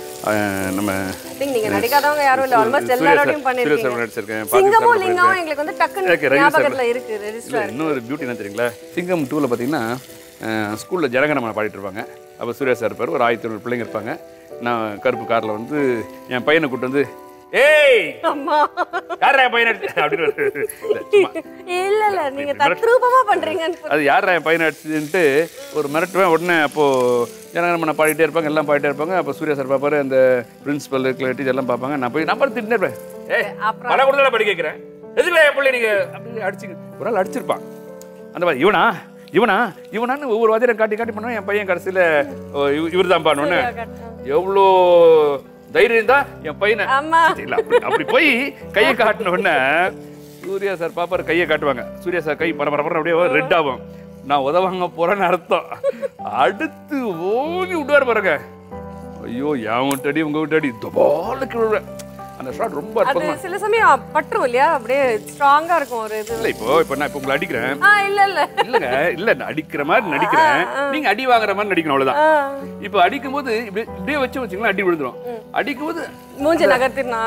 அஹ் நம்ம I think நீங்க நடிக்காதவங்க யாரும் இல்ல ஆல்மோஸ்ட் சூர்யா எல்லாரோடையும் சார் சூர்யா சார் பண்ணிருக்கீங்க நடிச்சிருக்கேன் பாக்கிய சார் சிங்கமும் கூட லிங்கம் எங்களுக்கு வந்து டக்குன்னு Okay, ரவி sir ஞாபகத்துல இருக்கு இல்லை ரெஜிஸ்டர் இன்னொரு பியூட்டி என்ன தெரியுங்களா சிங்கம் டூவில் பார்த்தீங்கன்னா ஸ்கூலில் ஜனகணமனை பாடிட்டு இருப்பாங்க அப்போ சூர்யா சார் இருப்பார் ஒரு ஆயிரத்தி ஐநூறு பிள்ளைங்க இருப்பாங்க நான் கருப்பு காரில் வந்து என் பையனை கூட்டு வந்து ஏய் அம்மா யாரா என் பையனை அடிச்ச?" அப்படின்னு ஒரு- இல்ல, சும்மா. இல்ல இல்ல நீங்க தத்ரூபமா பண்றீங்கன்னு அது யாரா என் பையனை அடிச்சுன்ட்டு ஒரு மிரட்டுவேன் உடனே அப்போது ஜனகணமனை பாடிட்டே இருப்பாங்க எல்லாம் பாடிட்டே இருப்பாங்க அப்போ சூர்யா சார் பார்ப்பாரு அந்த பிரின்சிபல் டீச்சர் எல்லாம் பார்ப்பாங்க நான் போய் நான் பாட்டு திட்டே இருப்பேன் ஏய் அப்புறம் பல கூட படிக்க வைக்கிறேன் எதுக்குல என் பிள்ளை நீங்க அப்படி அடிச்சுங்க ஒரு ஆள் அடிச்சிருப்பான் அந்த மாதிரி இவனா இவனா இவனான்னு ஒவ்வொரு வாதியம் காட்டி காட்டி பண்ணுவேன் என் பையன் கடைசியில் இவர் தான் பாடணுன்னு எவ்வளோ தைரியம் தான் என் பையனை அம்மா இல்ல அப்படி அப்படி போய் கையை காட்டின உடனே சூர்யா சார் பாப்பாரு கையை காட்டுவாங்க சூர்யா சார் கை பர பரபர அப்படியே ரெட் ஆகும் நான் உதவாங்க போறேன்னு அர்த்தம் அடுத்து ஓடி விடுவார் பாருங்க ஐயோ என் விட்டடி உங்க விட்டடி துபாலுக்கு விடுவேன் அந்த ஷாட் ரொம்ப அது அற்புதமா சில சமயம் பற்றும் இல்லையா அப்படியே ஸ்ட்ராங்கா இருக்கும் ஒரு இது இல்ல இப்போ இப்போ நான் இப்போ உங்களை அடிக்கிறேன் ஆ இல்ல இல்ல இல்லங்க இல்ல நான் அடிக்கிற மாதிரி நடிக்கிறேன் நீங்க அடி வாங்குற மாதிரி நடிக்கணும் அவ்வளவுதான் ஆ, இப்போ அடிக்கும்போது இப்படி இப்படியே வச்சு வச்சுங்களா அடி விழுந்துரும் அடிக்கும்போது மூஞ்சி நகர்த்தினா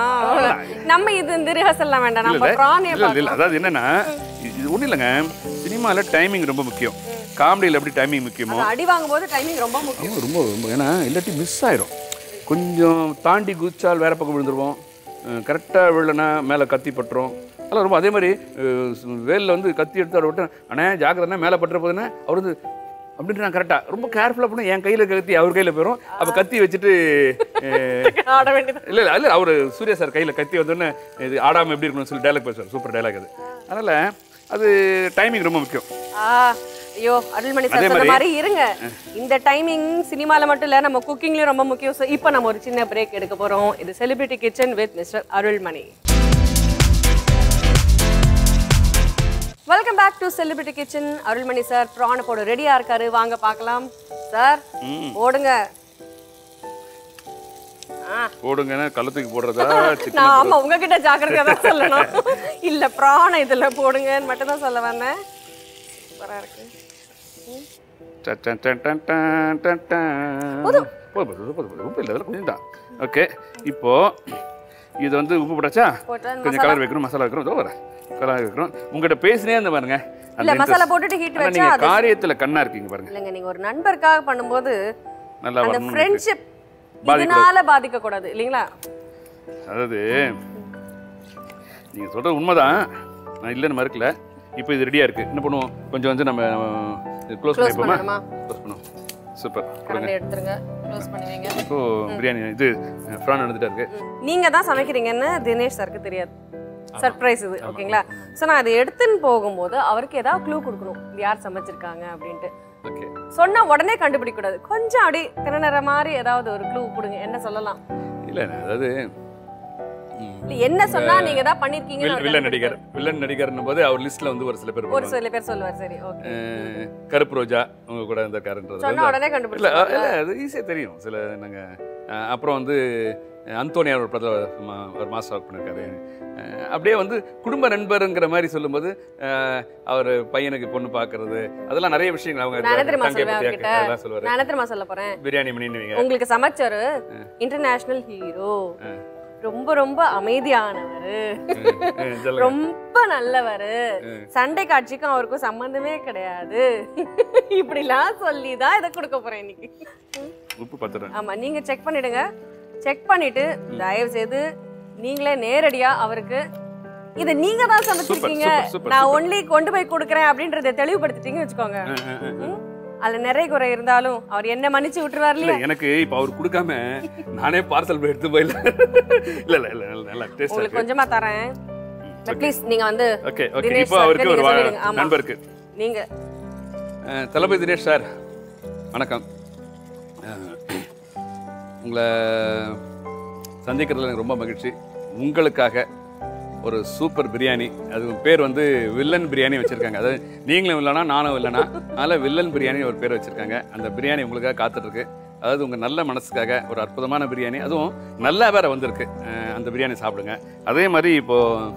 நம்ம இது இந்த ரிஹர்சல்லாம் வேண்டாம் இல்ல நம்ம இல்ல பிராணிய இல்ல இல்ல அதாவது என்னன்னா இது இது ஒண்ணும் இல்லைங்க சினிமால டைமிங் ரொம்ப முக்கியம் காமெடியில் எப்படி டைமிங் முக்கியமோ அடி வாங்கும்போது டைமிங் ரொம்ப முக்கியம் ஆமா, ரொம்ப ரொம்ப ஏன்னா இல்லாட்டி மிஸ் ஆயிரும் கொஞ்சம் தாண்டி குதிச்சால் வேற பக்கம் விழுந்துருவோம் கரெக்டாக விழலைன்னா மேலே கத்தி பட்டுரும் அதெல்லாம் ரொம்ப அதே மாதிரி வேலில் வந்து கத்தி எடுத்து அவர் விட்டு அண்ணே ஜாக்கிரதா மேலே பட்டுற போதுன்னா அவர் வந்து அப்படின்ட்டு நான் கரெக்டாக ரொம்ப கேர்ஃபுல்லாக பண்ணி என் கையில் கத்தி அவர் கையில் போயிடும் அப்போ கத்தி வச்சுட்டு அஹ், ஆட வேண்டியது இல்லை இல்லை இல்லை அவர் சூர்யா சார் கையில் கத்தி வந்தோடனே இது ஆடாமல் எப்படி இருக்கணும்னு சொல்லி டைலாக் பேசுவார் சூப்பர் டைலாக் அது அதனால் அது டைமிங் ரொம்ப முக்கியம் ஆ ஐயோ அருள்மணி சார் அதே சொன்ன மாதிரி- மாதிரி இருங்க இந்த டைமிங் சினிமால மட்டும் இல்ல நம்ம குக்கிங்லயும் ரொம்ப முக்கியம் ஸோ இப்போ நம்ம ஒரு சின்ன பிரேக் எடுக்க போறோம் இது celebrity kitchen with mister Arulmani welcome back to celebrity kitchen Arulmani sir prawn போட ரெடியா இருக்காரு வாங்க பார்க்கலாம் சார் போடுங்க ஆ போடுங்கன்னா கழுத்துக்கு போடுறதா சிக்கன் நான் ஆமா உங்ககிட்ட ஜாக்கிரதையா தான் சொல்லணும் இல்ல பிராண இதுல போடுங்கன்னு மட்டும் தான் சொல்ல வந்தேன் சூப்பரா இருக்கு done done done done done done done. போதும் போதும் போதும் போதும் உப்பு இல்லை அதெல்லாம் கொஞ்சம் தான் ஓகே இப்போ இது வந்து உப்பு போட்டாச்சா போட்டா கொஞ்சம் கலர் வைக்கணும் மசாலா வைக்கணும் இதோ வரேன் கலர் வைக்கணும் உங்கள்கிட்ட பேசினே இருந்த பாருங்க அந்த இல்ல மசாலா interest. போட்டுட்டு ஹீட் ஆனா வச்சா நீங்க அது காரியத்துல கண்ணா இருக்கீங்க பாருங்க இல்லைங்க நீங்க ஒரு நண்பருக்காக பண்ணும்போது நல்லா அந்த வரணும் ஃப்ரெண்ட்ஷிப் பாதிக்கக்கூடாது. இதனால பாதிக்க கூடாது இல்லைங்களா அதாவது நீங்க சொல்றது உண்மைதான் நான் இல்லைன்னு மறுக்கல இப்போ இது ரெடியா இருக்கு என்ன பண்ணுவோம் கொஞ்சம் வந்து நம்ம க்ளோஸ் க்ளோஸ் பண்ணிப்போமா பண்ணணுமா க்ளோஸ் பண்ணுவோம் சூப்பர் கொடுங்க கரண்டி எடுத்துருங்க க்ளோஸ் பண்ணுவீங்க இப்போ பிரியாணி இது ஃப்ரான் எடுத்துட்டா இருக்கு நீங்க தான் சமைக்கிறீங்கன்னு தினேஷ் சாருக்கு தெரியாது சர்ப்ரைஸ் இது ஓகேங்களா ஸோ நான் அதை எடுத்துன்னு போகும்போது அவருக்கு ஏதாவது க்ளூ கொடுக்கணும் இது யார் சமைச்சிருக்காங்க அப்படின்ட்டு ஓகே சொன்னா உடனே கண்டுபிடிக்க கூடாது கொஞ்சம் அப்படியே திணற மாதிரி ஏதாவது ஒரு க்ளூ கொடுங்க என்ன சொல்லலாம் இல்லை அதாவது ம், இல்ல என்ன சொன்னா நீங்க ஏதாவது வில்- பண்ணிருக்கீங்கன்னு வில்லன் நடிகர் வில்லன் நடிகர்னும் போது அவர் லிஸ்ட்ல வந்து ஒரு சில பேர் ஒரு வருவாங்க. சில பேர் சொல்லுவார் சரி ஓகே அஹ், கருப்பு ரோஜா உங்க கூட இந்த காரன்றது சொன்னா உடனே இல்ல கண்டுபிடிச்சு இல்ல அது ஈஸியா தெரியும் சில நாங்க அஹ், அப்புறம் வந்து அஹ், அந்தோனியார் ஒரு படத்தில் ஒரு மாஸ்டர் ஒர்க் பண்ணிருக்காரு அஹ், அப்படியே வந்து குடும்ப நண்பருங்கிற மாதிரி சொல்லும்போது அஹ், அவர் பையனுக்கு பொண்ணு பார்க்கறது அதெல்லாம் நிறைய விஷயங்கள் அவங்க நான் என்ன தெரியுமா தங்கை சொல்லுவேன் பத்தி அவர்கிட்ட? அதெல்லாம் சொல்லுவாரு நான் என்ன தெரியுமா சொல்ல போறேன் பிரியாணி மணின்னு உங்களுக்கு சமைச்சாரு இன்டர்நேஷனல் ஹீரோ ரொம்ப ரொம்ப அமைதியானவர் ரொம்ப நல்லவர் சண்டை காட்சிக்கும் அவருக்கும் சம்பந்தமே கிடையாது இப்படிலாம் சொல்லி தான் இதை கொடுக்க போறேன் இன்னைக்கு உப்பு பத்துறேன் ஆமா நீங்க செக் பண்ணிடுங்க செக் பண்ணிட்டு தயவு செய்து நீங்களே நேரடியா அவருக்கு இதை நீங்க தான் சமைச்சிருக்கீங்க சூப்பர், சூப்பர், நான் சூப்பர். ஒன்லி கொண்டு போய் கொடுக்குறேன் அப்படின்றத தெளிவுபடுத்திட்டீங்கன்னு வச்சுக்கோங்க ம்? அதுல நிறைய குறை இருந்தாலும் அவர் என்ன மன்னிச்சு விட்டுருவார் இல்ல இல்லையா எனக்கு இப்போ அவர் கொடுக்காம நானே பார்சல் போய் எடுத்து போயில இல்ல இல்ல இல்ல இல்ல, நல்லா டேஸ்டா உங்களுக்கு இருக்கு கொஞ்சமா தரேன் ப்ளீஸ் நீங்க வந்து ஓகே ஓகே தினேஷ் இப்போ சாருக்கு அவருக்கு ஒரு நீங்க வா- சொல்லிடுங்க. ஆமா. நண்பருக்கு நீங்க அஹ், தளபதி தினேஷ் சார் வணக்கம் அஹ், உங்களை சந்திக்கிறதுல எனக்கு ரொம்ப மகிழ்ச்சி உங்களுக்காக ஒரு சூப்பர் பிரியாணி அது பேர் வந்து வில்லன் பிரியாணி வச்சிருக்காங்க அதாவது நீங்களும் இல்லைனா நானும் இல்லைனா அதனால வில்லன் பிரியாணி ஒரு பேர் வச்சிருக்காங்க அந்த பிரியாணி உங்களுக்காக காத்துட்டு இருக்கு அதாவது உங்க நல்ல மனசுக்காக ஒரு அற்புதமான பிரியாணி அதுவும் நல்லா வேற வந்திருக்கு அஹ், அந்த பிரியாணி சாப்பிடுங்க அதே மாதிரி இப்போ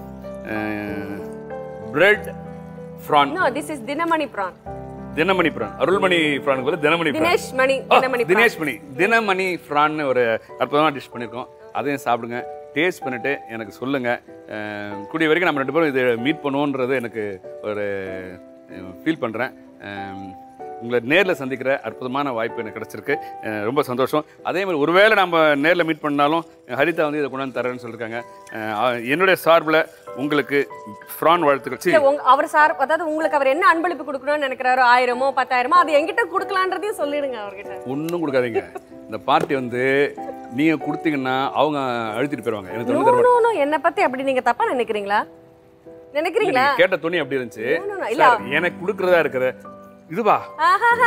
bread prawn no this is Dinamani prawn Dinamani prawn Arulmani பிரானுக்கு பதிலா தினமணி பிரான் தினேஷ் மணி ஆ, தினமணி பிரான் தினேஷ் மணி தினமணி ஃப்ரான்னு ஒரு அற்புதமான டிஷ் பண்ணியிருக்கோம் அதையும் சாப்பிடுங்க டேஸ்ட் பண்ணிட்டு எனக்கு சொல்லுங்க அஹ், கூடிய வரைக்கும் நம்ம ரெண்டு பேரும் இது மீட் பண்ணுவோன்றது எனக்கு ஒரு ஃபீல் பண்ணுறேன் உங்களை நேரில் சந்திக்கிற அற்புதமான வாய்ப்பு எனக்கு கிடச்சிருக்கு அஹ், ரொம்ப சந்தோஷம் அதே மாதிரி ஒருவேளை நம்ம நேரில் மீட் பண்ணாலும் சஹரிதா வந்து இதை கொண்டாந்து தரேன்னு சொல்லியிருக்காங்க அஹ், என்னுடைய சார்பில் உங்களுக்கு ஃப்ரான் வாழ்த்துக்கள் சீ, இல்ல, உங்க அவர் சார் அதாவது உங்களுக்கு அவர் என்ன அன்பளிப்பு கொடுக்கணும்னு நினைக்கிறாரோ ஆயிரமோ பத்தாயிரமோ அது என்கிட்ட கொடுக்கலான்றதையும் சொல்லிடுங்க அவர்கிட்ட ஒன்றும் கொடுக்காதீங்க இந்த பார்ட்டி வந்து நீங்க கொடுத்தீங்கன்னா அவங்க அழுத்திட்டு போயிருவாங்க எனக்கு நோ தொண்ணூறு தர நோ நோ என்ன பத்தி அப்படி நீங்க தப்பா நினைக்கிறீங்களா நினைக்கிறீங்களா நீங்க கேட்ட துணி அப்படி இருந்துச்சு No, no, no, இல்ல. சார், எனக்கு கொடுக்கறதா இருக்கிற இதுவா ஆஹாஹா.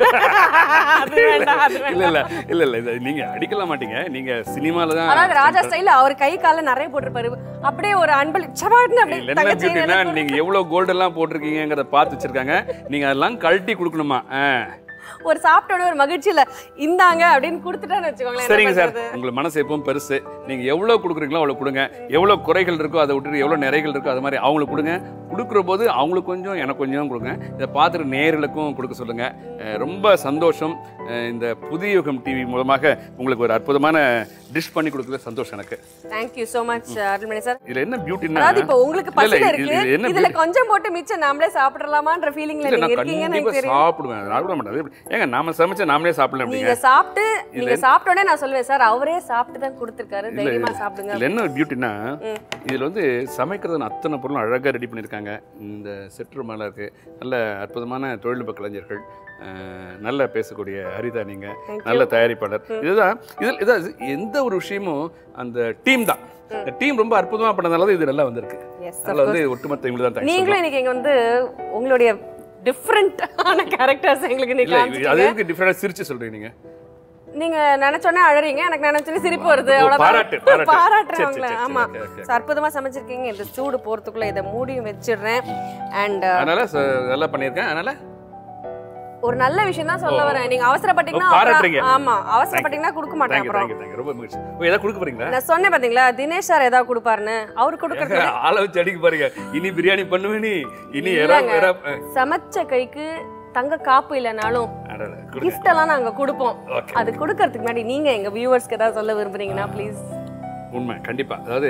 அது வேண்டாம் அது வேண்டாம். இல்ல இல்ல இல்ல இல்ல இது நீங்க அடிக்கல மாட்டீங்க நீங்க சினிமால தான் அதாவது ராஜா ஸ்டைல அவர் கை கால நிறைய போட்டிருப்பாரு அப்படியே ஒரு அன்பளி சபாட்னு அப்படியே இல்ல, என்ன தங்கச்சி பியூட்டினா எனக்கு நீங்க எவ்வளவு கோல்டு எல்லாம் போட்டிருக்கீங்கிறத பார்த்து வச்சிருக்காங்க நீங்க அதெல்லாம் கழட்டி கொடுக்கணுமா ஆ. ஒரு சாப்பிட்டோட ஒரு மகிழ்ச்சியில இந்தாங்க அப்படின்னு கொடுத்துட்டான்னு வச்சுக்கோங்களேன் என்ன சரிங்க சார் பண்றது? உங்களுக்கு மனசு எப்பவும் பெருசு நீங்க எவ்வளவு கொடுக்குறீங்களோ அவ்வளவு கொடுங்க எவ்வளவு குறைகள் இருக்கோ அதை விட்டுட்டு எவ்வளவு நிறைகள் இருக்கோ அது மாதிரி அவங்களுக்கு கொடுங்க கொடுக்குற போது அவங்களுக்கு கொஞ்சம் எனக்கு கொஞ்சம் கொடுங்க இதை பார்த்துட்டு நேர்களுக்கும் கொடுக்க சொல்லுங்க அஹ் ரொம்ப சந்தோஷம் அஹ் இந்த புதிய யுகம் டிவி மூலமாக உங்களுக்கு ஒரு அற்புதமான டிஷ் பண்ணி கொடுக்குறது சந்தோஷம் எனக்கு Thank you so much அருள்மணி சார் இதுல என்ன பியூட்டின்னா அதாவது இப்போ உங்களுக்கு இல்ல, இல்ல, பசில இது- இருக்கு இது என்ன இதுல கொஞ்சம் போட்டு மிச்சம் நாமளே சாப்பிடலாமான்ற ஃபீலிங்ல இல்ல, நீங்க நான் இருக்கீங்கன்னு கண்டிப்பா எனக்கு தெரியும் சாப்பிடுவேன் நான் சாப்பிட மாட்டேன் அது எப்படி? ஏங்க நாம சமைச்சா நாமளே சாப்பிடலாம் நீங்க அப்படிங்க சாப்பிட்டு நீங்க சாப்பிட்ட உடனே நான் சொல்லுவேன் சார் அவரே சாப்பிட்டு தான் கொடுத்திருக்காரு இல்ல, தைரியமா சாப்பிடுங்க இதுல என்ன பியூட்டினா ம். இதுல வந்து சமைக்கிறது அத்தனை பொருளும் அழகா ரெடி பண்ணியிருக்காங்க இந்த செட் ரூம் எல்லாம் இருக்கு நல்ல அற்புதமான தொழில்நுட்ப கலைஞர்கள் அஹ், நல்ல பேசக்கூடிய ஹரிதா நீங்க Thank you. நல்ல தயாரிப்பாளர் இதுதான் இதில் இதான் எந்த ஒரு விஷயமும் அந்த டீம் தான் இந்த டீம் ரொம்ப அற்புதமா பண்ணதுனால தான் இது நல்லா வந்திருக்கு Yes, of அதனால வந்து ஒட்டுமொத்த இவங்களுக்கு தான் thanks நீங்களும் இன்னைக்கு இங்க வந்து உங்களுடைய டிஃப்ரெண்டான கேரக்டர்ஸ் எங்களுக்கு இல்ல இன்னைக்கு இது- அது காமிச்சிட்டீங்க எதுக்கு டிஃபரெண்டா சிரிச்சு சொல்றீங்க நீங்க நீங்க நினைச்சோன்னே அழறீங்க எனக்கு நினைச்சோன்னே சிரிப்பு வருது ஓ, பாராட்டு, பாராட்டு. பாராட்டுறேன் சரி, உங்களை சரி, சரி, ஆமா okay, okay. So, அற்புதமா சமைச்சிருக்கீங்க இந்த சூடு போறதுக்குள்ள இதை மூடியும் வச்சிடுறேன் அண்ட் அதனால ச- நல்லா பண்ணியிருக்கேன் அதனால ஒரு நல்ல விஷயம் தான் சொல்ல வரேன் நீங்க அவசரப்பட்டீங்கன்னா ஓ, பாராட்டுறீங்க. அப்புறம்- ஆமா அவசரப்பட்டீங்கன்னா கொடுக்க மாட்டேன் தேங்க்யூ அப்புறம் தேங்க்யூ தேங்க்யூ ரொம்ப மகிழ்ச்சி ஓ ஏதாவது கொடுக்க போறீங்களா நான் சொன்னேன் பாத்தீங்களா தினேஷ் சார் ஏதாவது கொடுப்பாருன்னு அவர் கொடுக்கறது ஆளை வச்சு அடிக்க பாருங்க இனி பிரியாணி பண்ணுவேன் நீ இனி எறா இல்லைங்க. எறா சமைச்ச கைக்கு தங்க காப்பு இல்லைனாலும் அடடட, கொடுங்க கிஃப்ட் எல்லாம் நாங்க கொடுப்போம் ஓகே அது கொடுக்கறதுக்கு முன்னாடி நீங்க எங்க வியூவர்ஸ்க்கு ஏதாவது சொல்ல விரும்புறீங்கன்னா ப்ளீஸ் உண்மை கண்டிப்பா அதாவது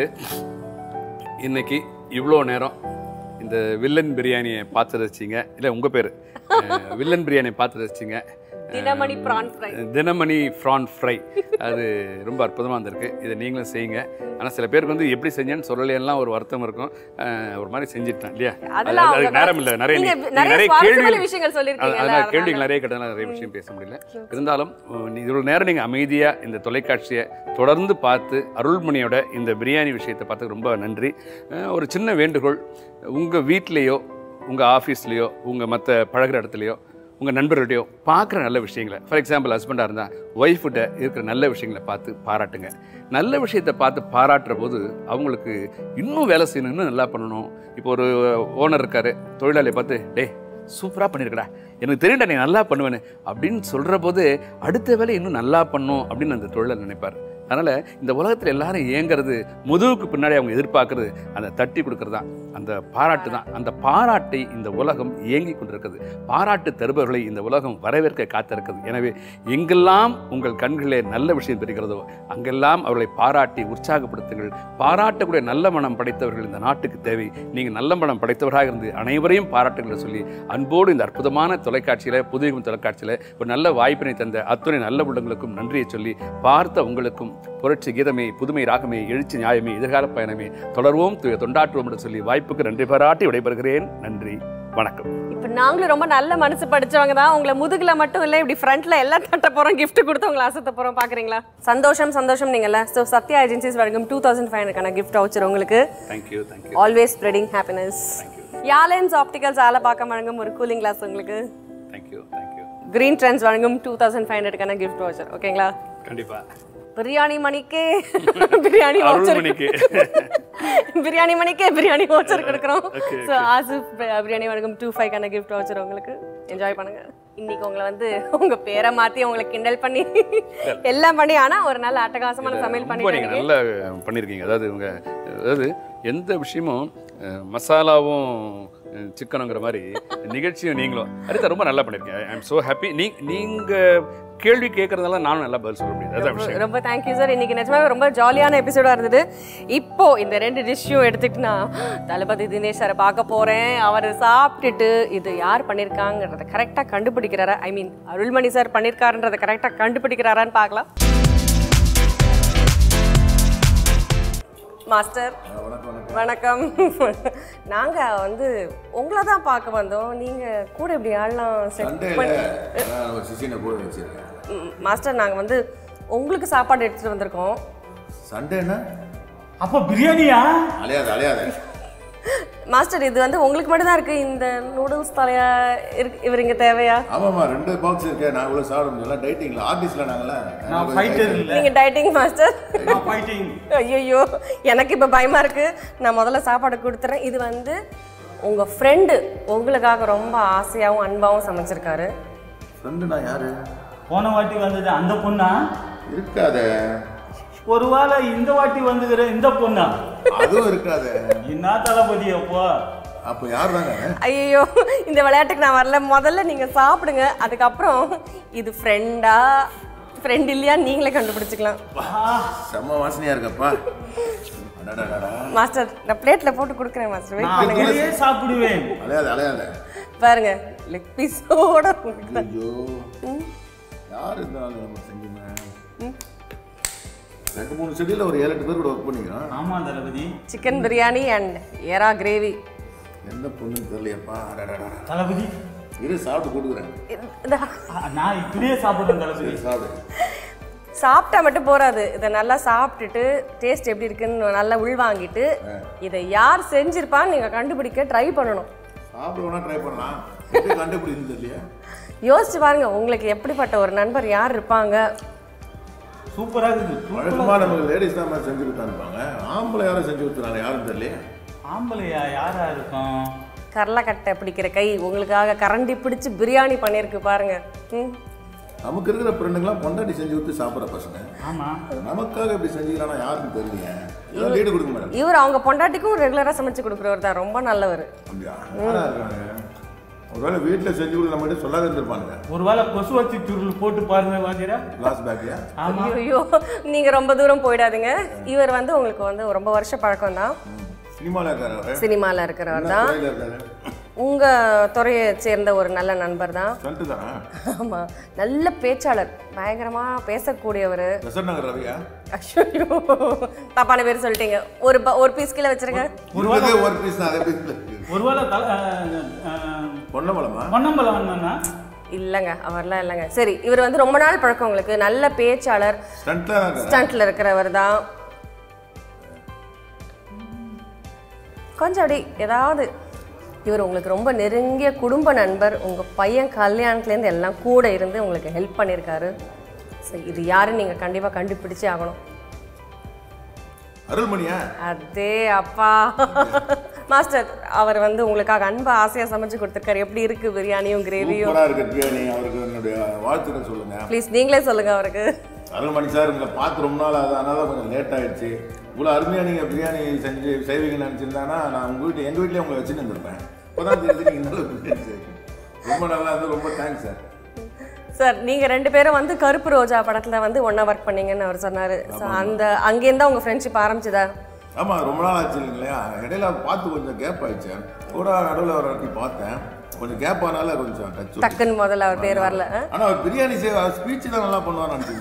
இன்னைக்கு இவ்வளோ நேரம் இந்த வில்லன் பிரியாணியை பார்த்து ரசிச்சிங்க இல்லை உங்க பேர் வில்லன் பிரியாணியை பார்த்து ரசிச்சிங்க Dinamani prawn fry Dinamani prawn fry அது ரொம்ப அற்புதமாக இருந்திருக்கு இதை நீங்களும் செய்யுங்க ஆனால் சில பேருக்கு வந்து எப்படி செஞ்சேன்னு சொல்லலையெல்லாம் ஒரு வருத்தம் இருக்கும் அஹ் ஒரு மாதிரி செஞ்சுட்டேன் இல்லையா அதெல்லாம் அது- அதுக்கு அவங்க நேரம் இல்லை நிறைய நீங்க நீ- நீ நிறைய நிறைய சுவாரஸ்யமான கேள்விகள் விஷயங்கள் சொல்லிருக்கீங்கல்ல, அதனால அதனால. கேள்விகள் நிறைய கேட்டதால நிறைய விஷயம் பேச முடியல இருந்தாலும் உம், நீ இவ்வளவு நேரம் நீங்கள் அமைதியாக இந்த தொலைக்காட்சியை தொடர்ந்து பார்த்து அருள்மணியோட இந்த பிரியாணி விஷயத்தை பார்த்து ரொம்ப நன்றி அஹ் ஒரு சின்ன வேண்டுகோள் உங்கள் வீட்லேயோ உங்கள் ஆஃபீஸ்லேயோ உங்கள் மற்ற பழகுற இடத்துலையோ உங்கள் நண்பர்கள்டையோ பார்க்குற நல்ல விஷயங்களை ஃபார் எக்ஸாம்பிள் ஹஸ்பண்டாக இருந்தால் ஒய்ஃப்கிட்ட இருக்கிற நல்ல விஷயங்களை பார்த்து பாராட்டுங்க நல்ல விஷயத்தை பார்த்து பாராட்டுற போது அவங்களுக்கு இன்னும் வேலை செய்யணும் இன்னும் நல்லா பண்ணணும் இப்போ ஒரு ஓனர் இருக்காரு தொழிலாளியை பார்த்து டேய் சூப்பராக பண்ணியிருக்கடா எனக்கு தெரியும்டா நீ நல்லா பண்ணுவேன்னு அப்படின்னு சொல்கிற போது அடுத்த வேலை இன்னும் நல்லா பண்ணும் அப்படின்னு அந்த தொழிலாளர் நினைப்பார் அதனால் இந்த உலகத்தில் எல்லாரும் ஏங்குறது முதுகுக்கு பின்னாடி அவங்க எதிர்பார்க்கறது அந்த தட்டி கொடுக்கறது தான் அந்த பாராட்டு தான் அந்த பாராட்டை இந்த உலகம் ஏங்கி கொண்டிருக்கிறது பாராட்டு தருபவர்களை இந்த உலகம் வரவேற்க காத்திருக்கிறது எனவே எங்கெல்லாம் உங்கள் கண்களிலே நல்ல விஷயம் தெரிகிறதோ அங்கெல்லாம் அவர்களை பாராட்டி உற்சாகப்படுத்துங்கள் பாராட்டக்கூடிய நல்ல மனம் படைத்தவர்கள் இந்த நாட்டுக்கு தேவை நீங்கள் நல்ல மனம் படைத்தவராக இருந்து அனைவரையும் பாராட்டுகளை சொல்லி அன்போடு இந்த அற்புதமான தொலைக்காட்சியில் புதுயுகம் தொலைக்காட்சியில் ஒரு நல்ல வாய்ப்பினை தந்த அத்துணை நல்ல உள்ளங்களுக்கும் நன்றியை சொல்லி பார்த்த உங்களுக்கும் புரட்சி கீதமே புதுமை ராகமே எழுச்சி நியாயமே எதிர்கால பயணமே தொடர்வோம் து- தொண்டாற்றுவோம் என்று சொல்லி வாய்ப்புக்கு நன்றி பாராட்டி விடைபெறுகிறேன் நன்றி வணக்கம் இப்போ நாங்களும் ரொம்ப நல்ல மனசு படிச்சவங்க தான் உங்களை முதுகுல மட்டும் இல்லை இப்படி ஃப்ரண்ட்ல எல்லாம் தட்ட போறோம் gift கொடுத்து உங்களை அசத்த போறோம் பாக்குறீங்களா சந்தோஷம் சந்தோஷம் நீங்கள்ல ஸோ சத்யா ஏஜென்சிஸ் வழங்கும் டூ தௌசண்ட் ஃபைவ் ஹண்ட்ரட்கான கிஃப்ட் வச்சுரு உங்களுக்கு thank you thank you always spreading happiness யாலன்ஸ் ஆப்டிகல்ஸ் ஆல பார்க்க வழங்கும் ஒரு கூலிங் கிளாஸ் உங்களுக்கு தேங்க்யூ தேங்க்யூ கிரீன் ட்ரெண்ட்ஸ் வழங்கும் டூ தௌசண்ட் ஃபைவ் ஹண்ட்ரட்கான கிஃப்ட் வச்சர் ஓகேங்களா கண்டிப்பா பிரியாணி மணிக்கே பிரியாணி voucher. அருள்மணிக்கு பிரியாணி மணிக்கே பிரியாணி வவுச்சர் கொடுக்குறோம் Okay, ஸோ ஆசிஃப் பிரியாணி வழங்கும் டூ ஃபைவ் கான கிஃப்ட் வவுச்சர் உங்களுக்கு என்ஜாய் பண்ணுங்க இன்னைக்கு உங்களை வந்து உங்க பேரை மாத்தி உங்களை கிண்டல் பண்ணி எல்லாம் பண்ணி ஆனா ஒரு நல்ல அட்டகாசமான சமையல் ரொம்ப நீங்கள் பண்ணிட்டு நல்லா பண்ணியிருக்கீங்க அதாவது இவங்க அதாவது எந்த விஷயமும் அஹ், மசாலாவும் அஹ், சிக்கனுங்கிற மாதிரி நிகழ்ச்சியும் நீங்களும் அடுத்த ரொம்ப நல்லா பண்ணியிருக்கீங்க ஐ எம் ஸோ ஹாப்பி நீ நீங்கள் கேள்வி கேட்குறதெல்லாம் நானும் நல்லா பதில் சொல்ல முடியாது அதான் விஷயம் ரொம்ப தேங்க்யூ சார் இன்னைக்கு நிஜமாவே ரொம்ப ஜாலியான எபிசோடா இருந்தது இப்போ இந்த ரெண்டு டிஷ்ஷும் எடுத்துக்கிட்டு நான் தளபதி தினேஷ் சாரை பார்க்க போறேன் அவர் சாப்பிட்டுட்டு இது யார் பண்ணியிருக்காங்கன்றத கரெக்டாக கண்டுபிடிக்கிறாரா ஐ மீன் அருள்மணி சார் பண்ணியிருக்காருன்றதை கரெக்டாக கண்டுபிடிக்கிறாரான்னு பார்க்கலாம் மாஸ்டர் வணக்கம் நாங்க வந்து உங்களை தான் பார்க்க வந்தோம் நீங்க கூட இப்படி ஆள்லாம் செட் சண்டேல பண்ணி நான் ஒரு சிசினை கூட வச்சிருக்கேன் ம், மாஸ்டர் நாங்கள் வந்து உங்களுக்கு சாப்பாடு எடுத்துட்டு வந்திருக்கோம் சண்டேனா அப்போ பிரியாணியா அலையாது அலையாது மாஸ்டர் இது வந்து உங்களுக்கு மட்டும் தான் இருக்கு இந்த நூடுல்ஸ் தலையா இருக்கு இவர் இங்க தேவையா ஆமாம்மா ரெண்டு பாக்ஸ் இருக்கு நான் இவ்வளோ சாப்பிட முடியல டைட்டிங்ல ஆர்டிஸ்ட்ல நாங்களா நான் ஃபைட்டர் இல்லை நீங்க டைட்டிங் மாஸ்டர் நான் ஃபைட்டிங் ஐயோ எனக்கு இப்போ பயமா இருக்கு நான் முதல்ல சாப்பாடு கொடுத்துறேன் இது வந்து உங்க ஃப்ரெண்டு உங்களுக்காக ரொம்ப ஆசையாகவும் அன்பாகவும் சமைச்சிருக்காரு ஃப்ரெண்டு நான் யாரு போன வாட்டி வந்தது அந்த பொண்ணா இருக்காதே ஒரு வேளை இந்த வாட்டி வந்துக்கிற இந்த பொண்ணா அதுவும் இருக்காதே என்ன தளபதி அப்போ அப்போ யார் தாங்க ஐயோ இந்த விளையாட்டுக்கு நான் வரல முதல்ல நீங்க சாப்பிடுங்க அதுக்கப்புறம் இது ஃப்ரெண்டா ஃப்ரெண்ட் இல்லையா நீங்களே கண்டுபிடிச்சிக்கலாம் செம்ம வாசனையா இருக்கப்பா அடடடடா. மாஸ்டர் நான் பிளேட்ல போட்டு கொடுக்குறேன் மாஸ்டர் வெயிட் நான் பண்ணுங்க அப்படியே சாப்பிடுவேன் அலையாது அலையாது பாருங்க லெக் பீஸோட ஐயோ யார் இருந்தாலும் நம்ம செஞ்சுமே ரெண்டு மூணு செடியில் ஒரு ஏழு எட்டு பேர் கூட ஒர்க் பண்ணிக்கிறோம் ஆமா தளபதி சிக்கன் பிரியாணி அண்ட் எறா கிரேவி எந்த பொண்ணுன்னு தெரியலையப்பா அடடடடா. தளபதி இரு சாப்பிட்டு கொடுக்குறேன் ஆ, நான் இப்படியே சாப்பிடுறேன் தளபதி சரி சாப்பிடு சாப்பிட்டா மட்டும் போறாது இதை நல்லா சாப்பிட்டுட்டு டேஸ்ட் எப்படி இருக்குன்னு நல்லா உள்வாங்கிட்டு இதை யார் செஞ்சிருப்பான்னு நீங்க கண்டுபிடிக்க ட்ரை பண்ணணும் சாப்பிட வேணா ட்ரை பண்ணலாம் எப்படி கண்டுபிடிக்குன்னு தெரியல யோசிச்சு பாருங்க உங்களுக்கு எப்படிப்பட்ட ஒரு நண்பர் யார் இருப்பாங்க சூப்பரா இருக்குது வழக்கமாக நமக்கு லேடிஸ் தான் மாதிரி செஞ்சு கொடுத்தாருப்பாங்க ஆம்பளை யாரும் செஞ்சு கொடுத்துறாங்க யாரும் தெரியல ஆம்பளையா யாரா இருக்கும் கடலக்கட்டை பிடிக்கிற கை உங்களுக்காக கரண்டி பிடிச்சு பிரியாணி பண்ணியிருக்கு பாருங்க ம் நமக்கு இருக்கிற ஃப்ரெண்டுங்களாம் பொண்டாட்டி செஞ்சு கொடுத்து சாப்பிட்ற பசங்க ஆமா நமக்காக இப்படி செஞ்சுக்கிறானா யாருக்கும் தெரியல ஏதோ லீடு கொடுக்க மேடம் இவர் அவங்க பொண்டாட்டிக்கும் ரெகுலராக சமைச்சு கொடுக்குறவர் தான் ரொம்ப நல்லவர் அப்படியா யாரா இருக்காங்க ஒருவேளை வீட்டில் செஞ்சு கொடுக்க நம்மகிட்ட சொல்லாத இருந்திருப்பானுங்க ஒருவேளை கொசு வச்சு சுருள் போட்டு பாருங்க வாத்திரா கிளாஸ் பேக்லையா ஆமா ஐயோ நீங்க ரொம்ப தூரம் போயிடாதீங்க இவர் வந்து உங்களுக்கு வந்து ரொம்ப வருஷ பழக்கம் தான் சினிமாவில் இருக்காரு அவரு சினிமாவில் இருக்கிறவர் என்ன தான் துறையில இருக்காரு உங்க துறையை சேர்ந்த ஒரு நல்ல நண்பர் தான் சொல்லிட்டு தானே ஆமா நல்ல பேச்சாளர் பயங்கரமா பேசக்கூடியவர் பெசட் நகர் ரவியா ஐயோ தப்பான பேர் சொல்லிட்டீங்க ஒரு ப- ஒரு பீஸ் கீழே வச்சிருங்க இருபதே ஒரு பீஸ் தான் அதே பீஸ்ல இருக்கு ஒருவேளை தல பொன்னமலமா பொன்னம்பலம் வந்தானா இல்லைங்க அவர்லாம் இல்லைங்க சரி இவர் வந்து ரொம்ப நாள் பழக்கம் உங்களுக்கு நல்ல பேச்சாளர் ஸ்டண்ட்ல தான் இருக்காரு ஸ்டண்ட்ல இருக்கிறவர் தான் கொஞ்சம் அப்படி ஏதாவது இவர் உங்களுக்கு ரொம்ப நெருங்கிய குடும்ப நண்பர் உங்கள் பையன் கல்யாணத்துலேருந்து எல்லாம் கூட இருந்து உங்களுக்கு ஹெல்ப் பண்ணியிருக்காரு சரி இது யாருன்னு நீங்கள் கண்டிப்பாக கண்டுபிடிச்சே ஆகணும் அருள்மணியா அதே அப்பா மாஸ்டர் அவர் வந்து உங்களுக்காக அன்பா ஆசையாக சமைச்சு கொடுத்துருக்காரு எப்படி இருக்கு பிரியாணியும் கிரேவியும் சூப்பரா இருக்கு பிரியாணி அவருக்கு என்னுடைய வாழ்த்துக்கள் சொல்லுங்க ப்ளீஸ் நீங்களே சொல்லுங்க அவருக்கு அருள்மணி சார் உங்களை பார்த்து ரொம்ப நாள் ஆகுது அதனால கொஞ்சம் லேட் ஆயிடுச்சு இவ்வளோ அருமையாக நீங்கள் பிரியாணி செஞ்சு செய்வீங்கன்னு நினச்சிருந்தானா நான் உங்கள் வீட்டு எங்கள் வீட்லேயே உங்களை வச்சுன்னு இருந்திருப்பேன் இப்போ தான் தெரிஞ்சு நீங்கள் இந்த அளவுக்கு பிரியாணி செய்வீங்க ரொம்ப நல்லா இருந்து ரொம்ப தேங்க்ஸ் சார் சார் நீங்கள் ரெண்டு பேரும் வந்து கருப்பு ரோஜா படத்தில் வந்து ஒன்றா ஒர்க் பண்ணீங்கன்னு அவர் சொன்னார் ஸோ அந்த அங்கேருந்து தான் உங்கள் ஃப்ரெண்ட்ஷிப் ஆரம்பிச்சுதா ஆமாம் ரொம்ப நாள் ஆச்சு இல்லைங்களா இடையில பார்த்து கொஞ்சம் கேப் ஆயிடுச்சு கூட நடுவில் ஒரு வாட்டி பார்த்தேன் கொஞ்சம் கேப் ஆனால கொஞ்சம் டச் டக்குன்னு முதல்ல அவர் பேர் வரல ஆ? ஆனால் அவர் பிரியாணி செய்ய ஸ்பீச் தான் நல்லா பண்ணுவார்னு நினச்சிருந்தேன்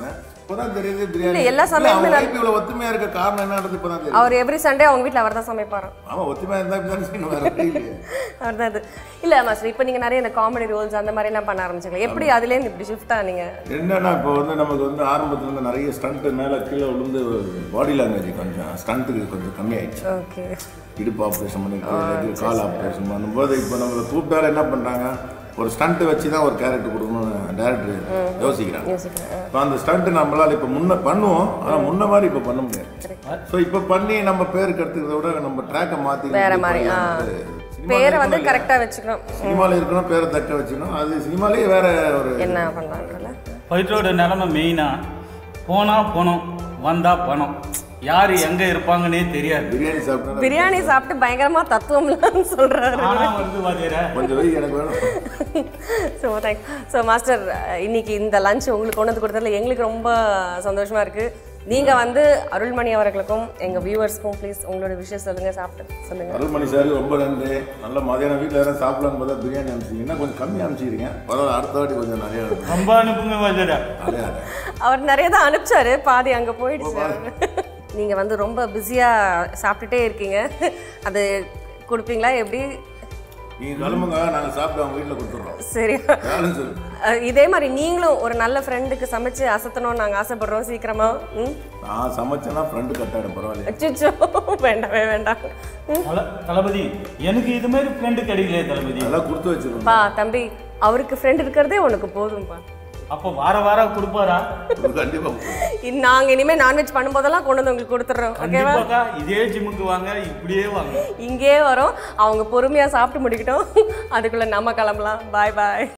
இப்பதான் தெரியுது பிரியாணி இல்ல, எல்லா சமையலுமே இல்ல, அவங்க நல்லா- wife இவ்வளவு ஒத்துமையா இருக்க காரணம் என்னன்றது இப்பதான் தெரியுது அவர் எவ்ரி சண்டே அவங்க வீட்டில் அவர் தான் சமைப்பாராம் ஆமா ஒத்துமையா இருந்தா இப்படிதான் செய்யணும் வேற வழி இல்லையே அவர் தான் இது இல்லை மாஸ்டர் இப்போ நீங்கள் நிறைய இந்த காமெடி ரோல்ஸ் அந்த மாதிரிலாம் பண்ண ஆரம்பிச்சிங்களா எப்படி அதுலேருந்து இப்படி ஷிஃப்ட் ஆனீங்க என்னன்னா இப்போ வந்து நமக்கு வந்து ஆரம்பத்துல இருந்து நிறைய ஸ்டண்ட் மேல கீழே விழுந்து பாடி லாங்குவேஜ் கொஞ்சம் ஸ்டண்ட்டுக்கு கொஞ்சம் கம்மியாயிடுச்சு ஓகே இடுப்பு ஆப்ரேஷன் பண்ணிட்டு கால் ஆப்ரேஷன் பண்ணும்போது இப்போ நம்மளை கூப்பிட்டாரு என்ன பண்ணுறாங்க ஒரு ஸ்டண்ட் வச்சு தான் ஒரு கேரக்டர் கொடுக்கணும்னு டேரக்டர் யோசிக்கிறாங்க யோசிக்கிறேன் இப்போ அந்த ஸ்டண்ட் நம்மளால இப்போ முன்ன பண்ணுவோம் ஆனால் முன்ன மாதிரி இப்போ பண்ண முடியாது ஸோ இப்போ பண்ணி நம்ம பேருக்கு எடுத்துக்கிறத விட நம்ம ட்ராக்கை மாற்றி வேற மாதிரி, ஆ. பேரை வந்து கரெக்டாக வச்சுக்கணும் சினிமாவில் இருக்கணும் பேரை தக்க வச்சுக்கணும் அது சினிமாலேயே வேற ஒரு என்ன பண்ணலாம்ல ஃபைட்டரோட நிலைமை மெயினாக போனால் பணம் வந்தால் பணம் யார் எங்கே இருப்பாங்கன்னே தெரியாது பிரியாணி சாப்பிட்டா பிரியாணி சாப்பிட்டு பயங்கரமா தத்துவம்லாம் சொல்றாரு ஆனால் வந்து வாத்தியார கொஞ்சம் வெய் எனக்கு வேணும் ஸோ தேங்க் ஸோ மாஸ்டர் இன்னைக்கு இந்த லஞ்ச் உங்களுக்கு கொண்டு வந்து கொடுத்ததுல எங்களுக்கு ரொம்ப சந்தோஷமா இருக்கு நீங்க வந்து அருள்மணி அவர்களுக்கும் எங்க வியூவர்ஸ்க்கும் ப்ளீஸ் உங்களோட விஷயம் சொல்லுங்க சாப்பிட்டு சொல்லுங்க அருள்மணி சார் ரொம்ப நன்றி நல்ல மதியானம் வீட்டில் யாரும் சாப்பிடலான்னு பார்த்தா பிரியாணி அனுப்பிச்சிங்கன்னா கொஞ்சம் கம்மி அனுப்பிச்சிக்கிறீங்க பரவாயில்ல அடுத்த வாட்டி கொஞ்சம் நிறைய அனுப்புங்க. ரொம்ப அனுப்புங்க வாத்தியார நிறையா அவர் நிறைய தான் அனுப்பிச்சாரு பாதி அங்க போயிடுச்சு நீங்க வந்து ரொம்ப பிஸியா சாப்பிட்டுட்டே இருக்கீங்க அது கொடுப்பீங்களா எப்படி நீங்கள் கிளம்புங்க நாங்கள் சாப்பிட்டு அவங்க வீட்டில் கொடுத்துட்றோம் சரி வேலைன்னு சொல்லு அஹ் இதே மாதிரி நீங்களும் ஒரு நல்ல ஃப்ரெண்டுக்கு சமைச்சு அசத்தணும்னு நாங்கள் ஆசைப்படுறோம் சீக்கிரமா ம் நான் சமைச்சேன்னா ஃப்ரெண்டு கட்டாயிடும் பரவாயில்ல அச்சோ வேண்டாமே வேண்டாம் ம். தல தளபதி எனக்கு இது மாதிரி ஃப்ரெண்டு கிடைக்கலையே தளபதி நல்லா கொடுத்து வச்சிருக்கோம் பா தம்பி அவருக்கு ஃப்ரெண்ட் இருக்கிறதே உனக்கு போதும்பா அப்போ வார வாரம் கொடுப்பாரா கண்டிப்பாக இன் நாங்க இனிமே நான்வெஜ் பண்ணும்போதெல்லாம் கொண்டு வந்து உங்களுக்கு கொடுத்துட்றோம் ஓகேவா கண்டிப்பாக்கா இதே ஜிம்முக்கு வாங்க இப்படியே வாங்க இங்கேயே வரோம் அவங்க பொறுமையா சாப்பிட்டு முடிக்கட்டும் அதுக்குள்ள நம்ம கிளம்பலாம் பாய் பாய்